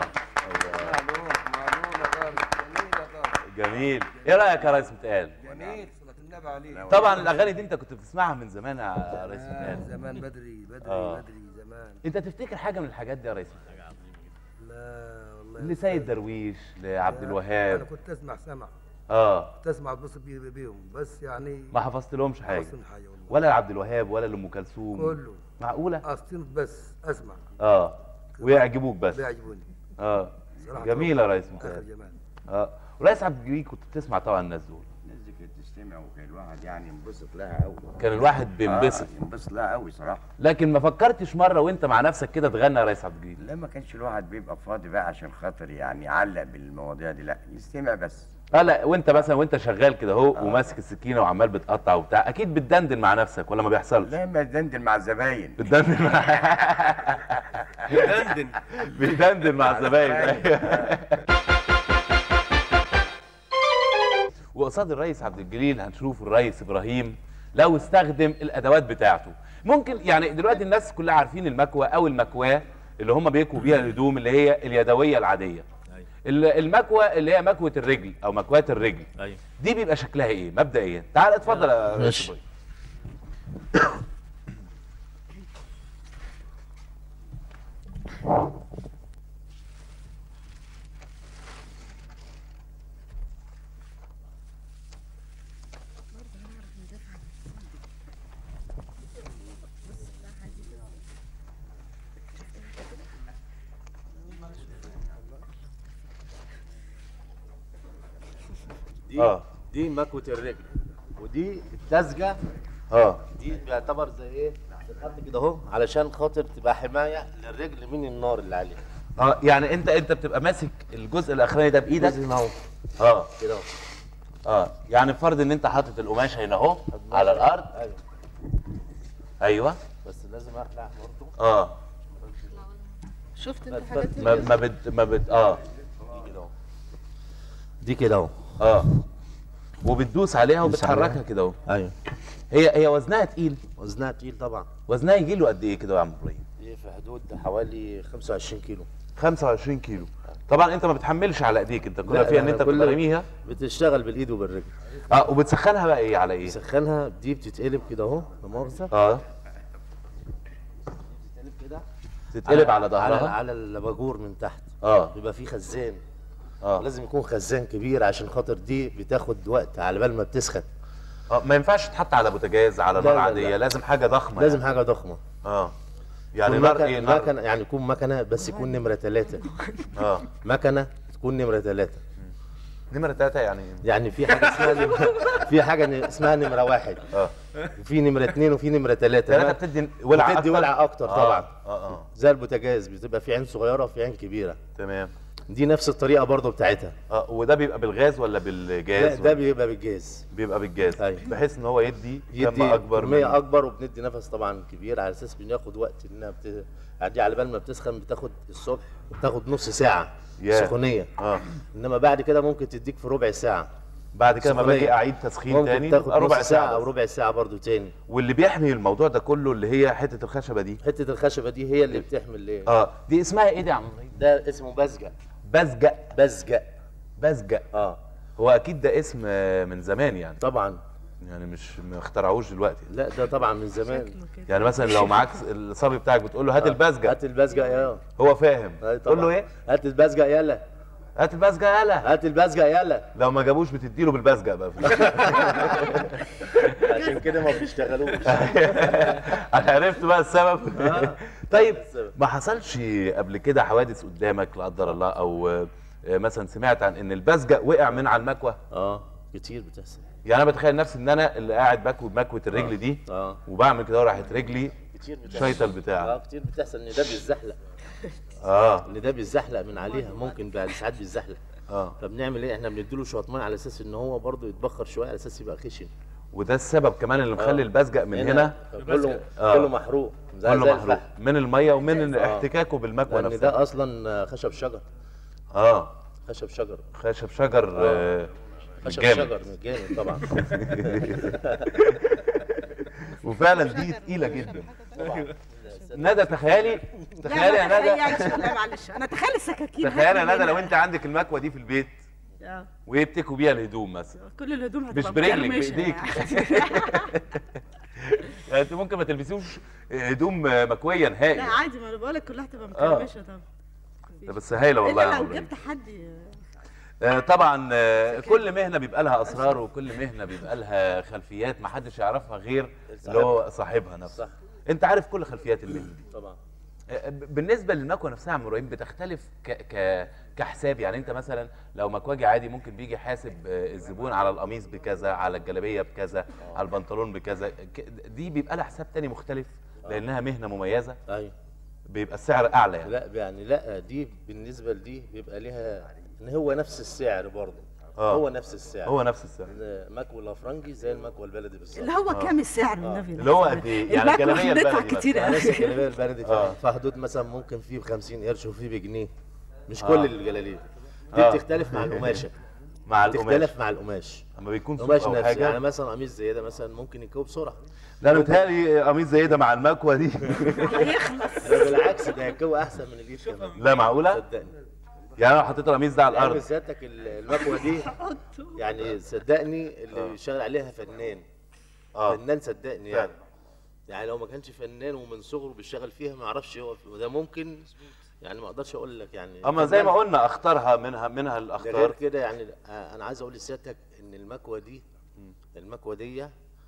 Speaker 1: جميل ايه رايك يا ريس متقال
Speaker 14: جميل صلاة النبي عليه
Speaker 1: طبعا الاغاني دي انت كنت بتسمعها من زمان يا ريس
Speaker 14: آه،
Speaker 1: متقال
Speaker 14: زمان بدري بدري
Speaker 1: آه.
Speaker 14: بدري زمان
Speaker 1: انت تفتكر حاجه من الحاجات دي يا ريس
Speaker 14: لا والله
Speaker 1: لسيد درويش لعبد
Speaker 14: انا
Speaker 1: الوهاب
Speaker 14: كنت اسمع سمع
Speaker 1: اه
Speaker 14: كنت اسمع اتبسط بيه- بيهم بس يعني
Speaker 1: ما حفظت لهمش حاجه
Speaker 14: حفظت حاجة والله.
Speaker 1: ولا لعبد الوهاب ولا لام كلثوم
Speaker 14: كله
Speaker 1: معقوله
Speaker 14: قاصدين بس اسمع
Speaker 1: اه ويعجبوك بس
Speaker 14: بيعجبوني
Speaker 1: اه
Speaker 14: صراحة
Speaker 1: جميل يا ريس
Speaker 14: آخر
Speaker 1: متقال
Speaker 14: جمال
Speaker 1: اه وريس عبد الجليل كنت بتسمع طبعا الناس دول
Speaker 6: الناس دي كانت تستمع وكان الواحد يعني ينبسط لها قوي
Speaker 1: كان الواحد بينبسط.
Speaker 6: آه ينبسط لها قوي صراحه
Speaker 1: لكن ما فكرتش مره وانت مع نفسك كده تغني يا ريس عبد الجليل
Speaker 6: لا ما كانش الواحد بيبقى فاضي بقى عشان خاطر يعني يعلق بالمواضيع دي لا يستمع بس
Speaker 1: اه لا وانت مثلا وانت شغال كده اهو وماسك السكينه وعمال بتقطع وبتاع اكيد بتدندن مع نفسك ولا ما بيحصلش
Speaker 6: لا ما تدندن مع الزباين
Speaker 1: بتدندن مع
Speaker 2: بيدندن
Speaker 1: بيدندن مع الزباين وقصاد الرئيس عبد الجليل هنشوف الرئيس ابراهيم لو استخدم الادوات بتاعته ممكن يعني دلوقتي الناس كلها عارفين المكوى او المكواه اللي هم بيكووا بيها الهدوم اللي هي اليدويه العاديه ال- المكوى اللي هي مكوه الرجل او مكواه الرجل
Speaker 5: ايوه
Speaker 1: دي بيبقى شكلها ايه مبدئيا تعال اتفضل يا رئيس
Speaker 5: ماشي.
Speaker 1: إبراهيم.
Speaker 5: دي
Speaker 1: اه
Speaker 5: دي مكوة الرجل ودي التزجة
Speaker 1: اه
Speaker 5: دي بيعتبر زي ايه بتتحط كده اهو علشان خاطر تبقى حماية للرجل من النار اللي عليها
Speaker 1: اه يعني انت انت بتبقى ماسك الجزء الاخراني ده بايدك
Speaker 5: الجزء هنا اهو
Speaker 1: اه
Speaker 5: كده اهو
Speaker 1: اه يعني فرض ان انت حاطط القماش هنا اهو على الارض
Speaker 5: ايوه
Speaker 1: ايوه
Speaker 5: بس لازم اخلع برضه
Speaker 1: اه
Speaker 7: شفت
Speaker 5: ما
Speaker 7: انت حاجات
Speaker 5: تفرق.
Speaker 1: ما ما بت ما بت اه
Speaker 5: دي كده اهو دي كده اهو
Speaker 1: اه وبتدوس عليها
Speaker 5: دوس
Speaker 1: وبتحركها
Speaker 5: عليها.
Speaker 1: كده اهو
Speaker 5: ايوه
Speaker 1: هي هي وزنها تقيل
Speaker 5: وزنها تقيل طبعا
Speaker 1: وزنها يجي له قد ايه كده يا عم ابراهيم
Speaker 5: دي في حدود حوالي 25 كيلو
Speaker 1: 25 كيلو طبعا انت ما بتحملش على ايديك انت كلها
Speaker 5: لا،
Speaker 1: فيها ان
Speaker 5: أنا
Speaker 1: انت
Speaker 5: كل-
Speaker 1: بتبقى راميها
Speaker 5: بتشتغل بالايد وبالرجل
Speaker 1: اه وبتسخنها بقى ايه على ايه
Speaker 5: تسخنها دي بتتقلب كده اهو لا مؤاخذه
Speaker 1: اه
Speaker 5: تتقلب كده
Speaker 1: تتقلب على
Speaker 5: على
Speaker 1: ظهرها
Speaker 5: على الباجور من تحت
Speaker 1: اه
Speaker 5: بيبقى فيه خزان
Speaker 1: اه
Speaker 5: لازم يكون خزان كبير عشان خاطر دي بتاخد وقت على بال ما بتسخن
Speaker 1: اه ما ينفعش تتحط على بوتاجاز على
Speaker 5: لا،
Speaker 1: نار
Speaker 5: لا،
Speaker 1: عاديه
Speaker 5: لا.
Speaker 1: لازم حاجه ضخمه
Speaker 5: لازم
Speaker 1: يعني.
Speaker 5: حاجه ضخمه
Speaker 1: اه يعني
Speaker 5: يكون
Speaker 1: نار
Speaker 5: مكن-
Speaker 1: ايه نار
Speaker 5: مكنه يعني يكون مكنه بس يكون نمره ثلاثه
Speaker 1: اه
Speaker 5: مكنه تكون نمره ثلاثه
Speaker 1: نمره ثلاثه يعني ايه
Speaker 5: يعني في حاجه اسمها نمرة في حاجه ن- اسمها نمره واحد
Speaker 1: اه
Speaker 5: وفي نمره اثنين وفي نمره ثلاثه
Speaker 1: ثلاثه بتدي ولعه
Speaker 5: بتدي
Speaker 1: أكتر؟
Speaker 5: ولعه اكتر
Speaker 1: آه،
Speaker 5: طبعا
Speaker 1: اه اه
Speaker 5: زي البوتاجاز بتبقى في عين صغيره وفي عين كبيره
Speaker 1: تمام
Speaker 5: دي نفس الطريقه برضو بتاعتها
Speaker 1: اه وده بيبقى بالغاز ولا
Speaker 5: ده,
Speaker 1: بالجاز
Speaker 5: ده بيبقى بالجاز
Speaker 1: بيبقى بالجاز
Speaker 5: أيوة.
Speaker 1: بحيث ان هو يدي
Speaker 5: يدي
Speaker 1: كم اكبر
Speaker 5: كميه
Speaker 1: من
Speaker 5: اكبر وبندي نفس طبعا كبير على اساس بناخد وقت انها بت... يعني دي على بال ما بتسخن بتاخد الصبح بتاخد نص ساعه
Speaker 1: ياه.
Speaker 5: سخونيه
Speaker 1: اه
Speaker 5: انما بعد كده ممكن تديك في ربع ساعه
Speaker 1: بعد كده ما
Speaker 5: سخونية.
Speaker 1: باجي اعيد تسخين
Speaker 5: ممكن
Speaker 1: تاني
Speaker 5: تاخد
Speaker 1: تبقى ربع
Speaker 5: نص ساعه
Speaker 1: ساعه
Speaker 5: او
Speaker 1: بس.
Speaker 5: ربع ساعه برضو تاني
Speaker 1: واللي بيحمي الموضوع ده كله اللي هي حته الخشبه دي
Speaker 5: حته الخشبه دي هي اللي بتحمل ايه
Speaker 1: اه دي اسمها ايه دي يا عم إبراهيم؟
Speaker 5: ده اسمه بزجة
Speaker 1: بزجق
Speaker 5: بزجة
Speaker 1: بزجق
Speaker 5: اه
Speaker 1: هو اكيد ده اسم آه، من زمان يعني
Speaker 5: طبعا
Speaker 1: يعني مش ما اخترعوش دلوقتي
Speaker 5: لا ده طبعا من زمان
Speaker 1: يعني مثلا لو معاك الصبي بتاعك بتقول له هات البزجه
Speaker 5: هات البزجة يا
Speaker 1: هو فاهم
Speaker 5: أي
Speaker 1: تقول له
Speaker 5: طبعاً.
Speaker 1: ايه
Speaker 5: هات البزجة يلا
Speaker 1: هات البزجه يلا
Speaker 5: هات البزجة يلا
Speaker 1: لو ما جابوش بتديله بالبزجه بقى
Speaker 5: عشان كده ما بيشتغلوش
Speaker 1: انا عرفت بقى السبب
Speaker 5: آه.
Speaker 1: طيب
Speaker 5: السبب.
Speaker 1: ما حصلش قبل كده حوادث قدامك لا قدر الله او آه، مثلا سمعت عن ان البزجه وقع من على المكوه
Speaker 5: اه كتير بتحصل
Speaker 1: يعني انا بتخيل نفسي ان انا اللي قاعد بكوي بمكوه الرجل
Speaker 5: آه.
Speaker 1: دي
Speaker 5: اه
Speaker 1: وبعمل كده وراحت رجلي
Speaker 5: كتير بتحصل
Speaker 1: شيطل بتاعك.
Speaker 5: اه كتير بتحصل ان ده بيتزحلق
Speaker 1: اه
Speaker 5: ان ده بيتزحلق من عليها ممكن بعد ساعات بيتزحلق
Speaker 1: اه
Speaker 5: فبنعمل ايه احنا بنديله شويه ميه على اساس ان هو برضه يتبخر شويه على اساس يبقى خشن
Speaker 1: وده السبب كمان اللي مخلي
Speaker 5: آه.
Speaker 1: البزجق من هنا
Speaker 5: كله
Speaker 1: آه.
Speaker 5: كله محروق زي
Speaker 1: كله
Speaker 5: زي
Speaker 1: محروق
Speaker 5: الفحم.
Speaker 1: من الميه ومن
Speaker 5: آه.
Speaker 1: احتكاكه بالمكوى
Speaker 5: لان
Speaker 1: نفسها
Speaker 5: ده اصلا خشب شجر
Speaker 1: اه
Speaker 5: خشب شجر
Speaker 1: خشب شجر آه.
Speaker 5: خشب
Speaker 1: جامد.
Speaker 5: شجر جامد طبعا
Speaker 1: وفعلا دي تقيله جدا ندى تخيلي تخيلي يا ندى
Speaker 7: لا معلش انا تخيل السكاكين
Speaker 1: تخيلي يا
Speaker 7: هات
Speaker 1: ندى لو
Speaker 7: منها.
Speaker 1: انت عندك المكوه دي في البيت
Speaker 7: آه.
Speaker 1: ويبتكوا بيها الهدوم مثلا
Speaker 7: كل الهدوم
Speaker 1: مش
Speaker 7: هتبقى
Speaker 1: برجلك
Speaker 7: مكرمشة
Speaker 1: بايديك
Speaker 7: يعني.
Speaker 1: يعني انت ممكن ما تلبسيوش هدوم مكويه نهائي
Speaker 7: لا عادي ما انا بقول لك كلها هتبقى
Speaker 1: آه.
Speaker 7: مكرمشه طبعا
Speaker 1: ده بس هايله والله يا
Speaker 7: الا
Speaker 1: عم
Speaker 7: لو
Speaker 1: إبراهيم.
Speaker 7: جبت حد ي-
Speaker 1: آه، طبعا آه، كل مهنه بيبقى لها اسرار وكل مهنه بيبقى لها خلفيات ما حدش يعرفها غير اللي هو صاحبها نفسه
Speaker 5: صح.
Speaker 1: انت عارف كل خلفيات المهنه دي
Speaker 5: طبعا
Speaker 1: آه، ب- بالنسبه للمكوه نفسها يا عم ابراهيم بتختلف ك... ك... كحساب يعني انت مثلا لو مكواجي عادي ممكن بيجي حاسب آه، الزبون على القميص بكذا على الجلابيه بكذا على البنطلون بكذا ك... دي بيبقى لها حساب تاني مختلف لانها مهنه مميزه
Speaker 5: ايوه
Speaker 1: بيبقى السعر اعلى يعني
Speaker 5: لا يعني لا دي بالنسبه لدي بيبقى ليها ان هو نفس السعر برضه
Speaker 1: آه.
Speaker 5: هو نفس السعر
Speaker 1: هو نفس السعر
Speaker 5: إن مكوى الافرنجي زي المكوى البلدي بالظبط
Speaker 7: اللي هو كام السعر النبي
Speaker 1: اللي هو قد ايه؟ يعني
Speaker 7: المكوى
Speaker 1: الجلابيه
Speaker 7: بندفع
Speaker 1: البلدي
Speaker 7: كتير
Speaker 1: مثلا.
Speaker 7: قوي.
Speaker 5: يعني الجلابيه البلدي
Speaker 1: آه.
Speaker 5: في حدود مثلا ممكن فيه ب 50 قرش وفيه بجنيه مش
Speaker 1: آه.
Speaker 5: كل الجلاليب دي
Speaker 1: آه.
Speaker 5: بتختلف مع القماشه
Speaker 1: مع القماش
Speaker 5: بتختلف مع القماش
Speaker 1: اما بيكون سوق
Speaker 5: القماش
Speaker 1: او
Speaker 5: نفسه
Speaker 1: حاجه
Speaker 5: يعني مثلا قميص زي ده مثلا ممكن يكوب بسرعه
Speaker 1: لا انا متهيألي قميص زي ده مع المكوه دي
Speaker 7: هيخلص
Speaker 5: ده بالعكس ده يكوي احسن من الايد كمان
Speaker 1: لا معقوله؟
Speaker 5: صدقني
Speaker 1: يعني انا لو حطيت القميص ده على
Speaker 5: لأن
Speaker 1: الارض
Speaker 5: سيادتك ال- المكوه دي يعني صدقني اللي شغال عليها فنان
Speaker 1: اه
Speaker 5: فنان صدقني يعني
Speaker 1: فعلا.
Speaker 5: يعني لو ما كانش فنان ومن صغره بيشتغل فيها ما يعرفش يقف وده ممكن يعني ما اقدرش اقول لك يعني
Speaker 1: اما زي ما
Speaker 5: فنان.
Speaker 1: قلنا اختارها منها منها
Speaker 5: ده غير
Speaker 1: الاخطار
Speaker 5: كده يعني آه، انا عايز اقول لسيادتك ان المكوه دي المكوه دي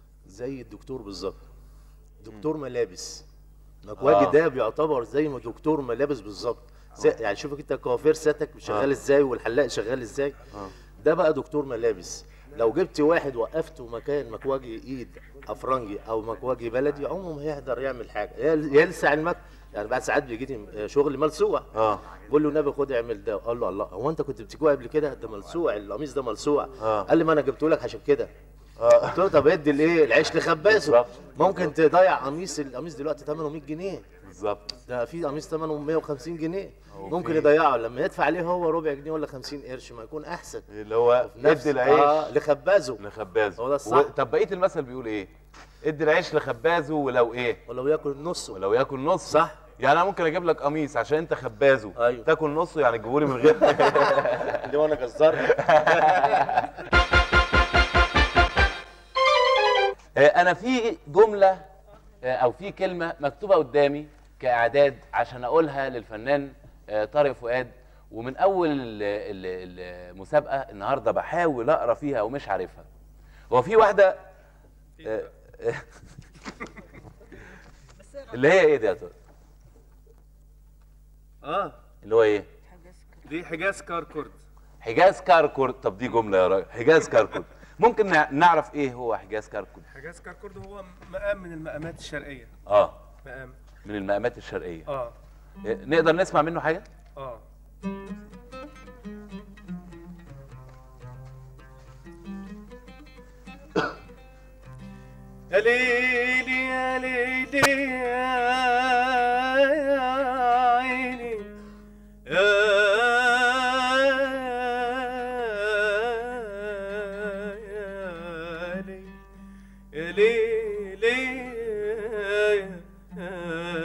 Speaker 5: زي الدكتور بالظبط دكتور ملابس مكواجي
Speaker 1: آه.
Speaker 5: ده بيعتبر زي ما دكتور ملابس بالظبط س- يعني شوفك انت الكوافير سيادتك شغال ازاي والحلاق شغال ازاي ده بقى دكتور ملابس لو جبت واحد وقفته مكان مكواجي ايد افرنجي او مكواجي بلدي عمره ما هيقدر يعمل حاجه يل- يلسع المك يعني بعد ساعات بيجيني شغل ملسوع
Speaker 1: اه
Speaker 5: بقول له النبي خد اعمل ده قال له الله هو انت كنت بتكوي قبل كده ده ملسوع القميص ده ملسوع
Speaker 1: آه.
Speaker 5: قال لي ما انا جبته لك عشان كده
Speaker 1: اه
Speaker 5: قلت له طب ادي الايه العيش لخبازه
Speaker 1: بالظبط.
Speaker 5: ممكن تضيع قميص القميص دلوقتي ثمنه 100 جنيه
Speaker 1: بالظبط
Speaker 5: ده في قميص ثمنه 150 جنيه ممكن يضيعه لما يدفع عليه هو ربع جنيه ولا 50 قرش ما يكون احسن
Speaker 1: اللي هو
Speaker 5: نفس-
Speaker 1: ادي العيش
Speaker 5: اه لخبازه
Speaker 1: لخبازه
Speaker 5: هو ده الصح.
Speaker 1: و- طب بقيه المثل بيقول ايه؟ ادي العيش لخبازه ولو ايه؟
Speaker 5: ولو ياكل نصه
Speaker 1: ولو ياكل نص
Speaker 5: صح
Speaker 1: يعني انا ممكن اجيب لك قميص عشان انت خبازه
Speaker 5: أيوه.
Speaker 1: تاكل نصه يعني تجيبولي من غير
Speaker 5: اللي هو انا جزار
Speaker 1: آه، انا في جمله آه، او في كلمه مكتوبه قدامي كاعداد عشان اقولها للفنان آه، طارق فؤاد ومن اول ال- ال- المسابقه النهارده بحاول اقرا فيها ومش عارفها هو في واحده آه، آه، اللي هي ايه دي يا طارق
Speaker 2: اه
Speaker 1: اللي هو ايه
Speaker 2: دي حجاز كاركورد
Speaker 1: حجاز كاركورد طب دي جمله يا راجل حجاز كاركورد ممكن نع- نعرف ايه هو حجاز كاركورد
Speaker 2: حجاز كاركورد هو مقام من المقامات الشرقيه
Speaker 1: اه
Speaker 2: مقام
Speaker 1: من المقامات الشرقيه
Speaker 2: اه
Speaker 1: آه، نقدر نسمع منه حاجه
Speaker 2: اه يا ليلي يا ليلي يا عيني يا يا ليلي يا ليلي يا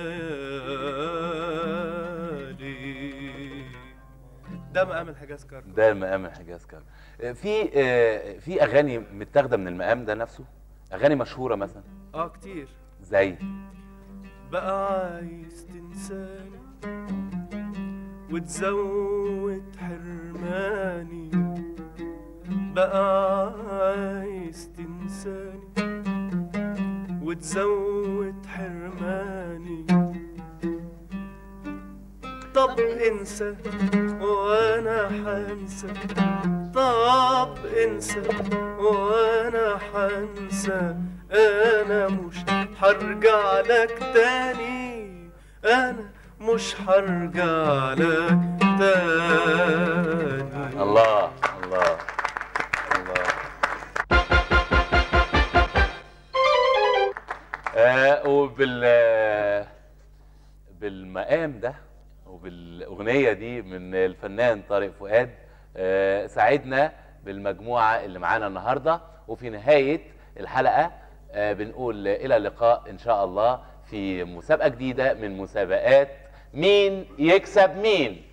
Speaker 2: ليلي ده مقام الحجاز كاركورد
Speaker 1: ده مقام الحجاز كاركورد آه، في آه، في اغاني متاخده من المقام ده نفسه اغاني مشهوره مثلا
Speaker 2: اه كتير
Speaker 1: زي
Speaker 2: بقى عايز تنساني وتزود حرماني بقى عايز تنساني وتزود حرماني طب انسى وانا حنسى طب طب انسى وانا حنسى انا مش هرجع لك تاني انا مش هرجع لك تاني
Speaker 1: الله الله الله آه وبال آه، بالمقام ده وبالاغنيه دي من الفنان طارق فؤاد آه ساعدنا بالمجموعه اللي معانا النهارده وفي نهايه الحلقه آه بنقول الى اللقاء ان شاء الله في مسابقه جديده من مسابقات مين يكسب مين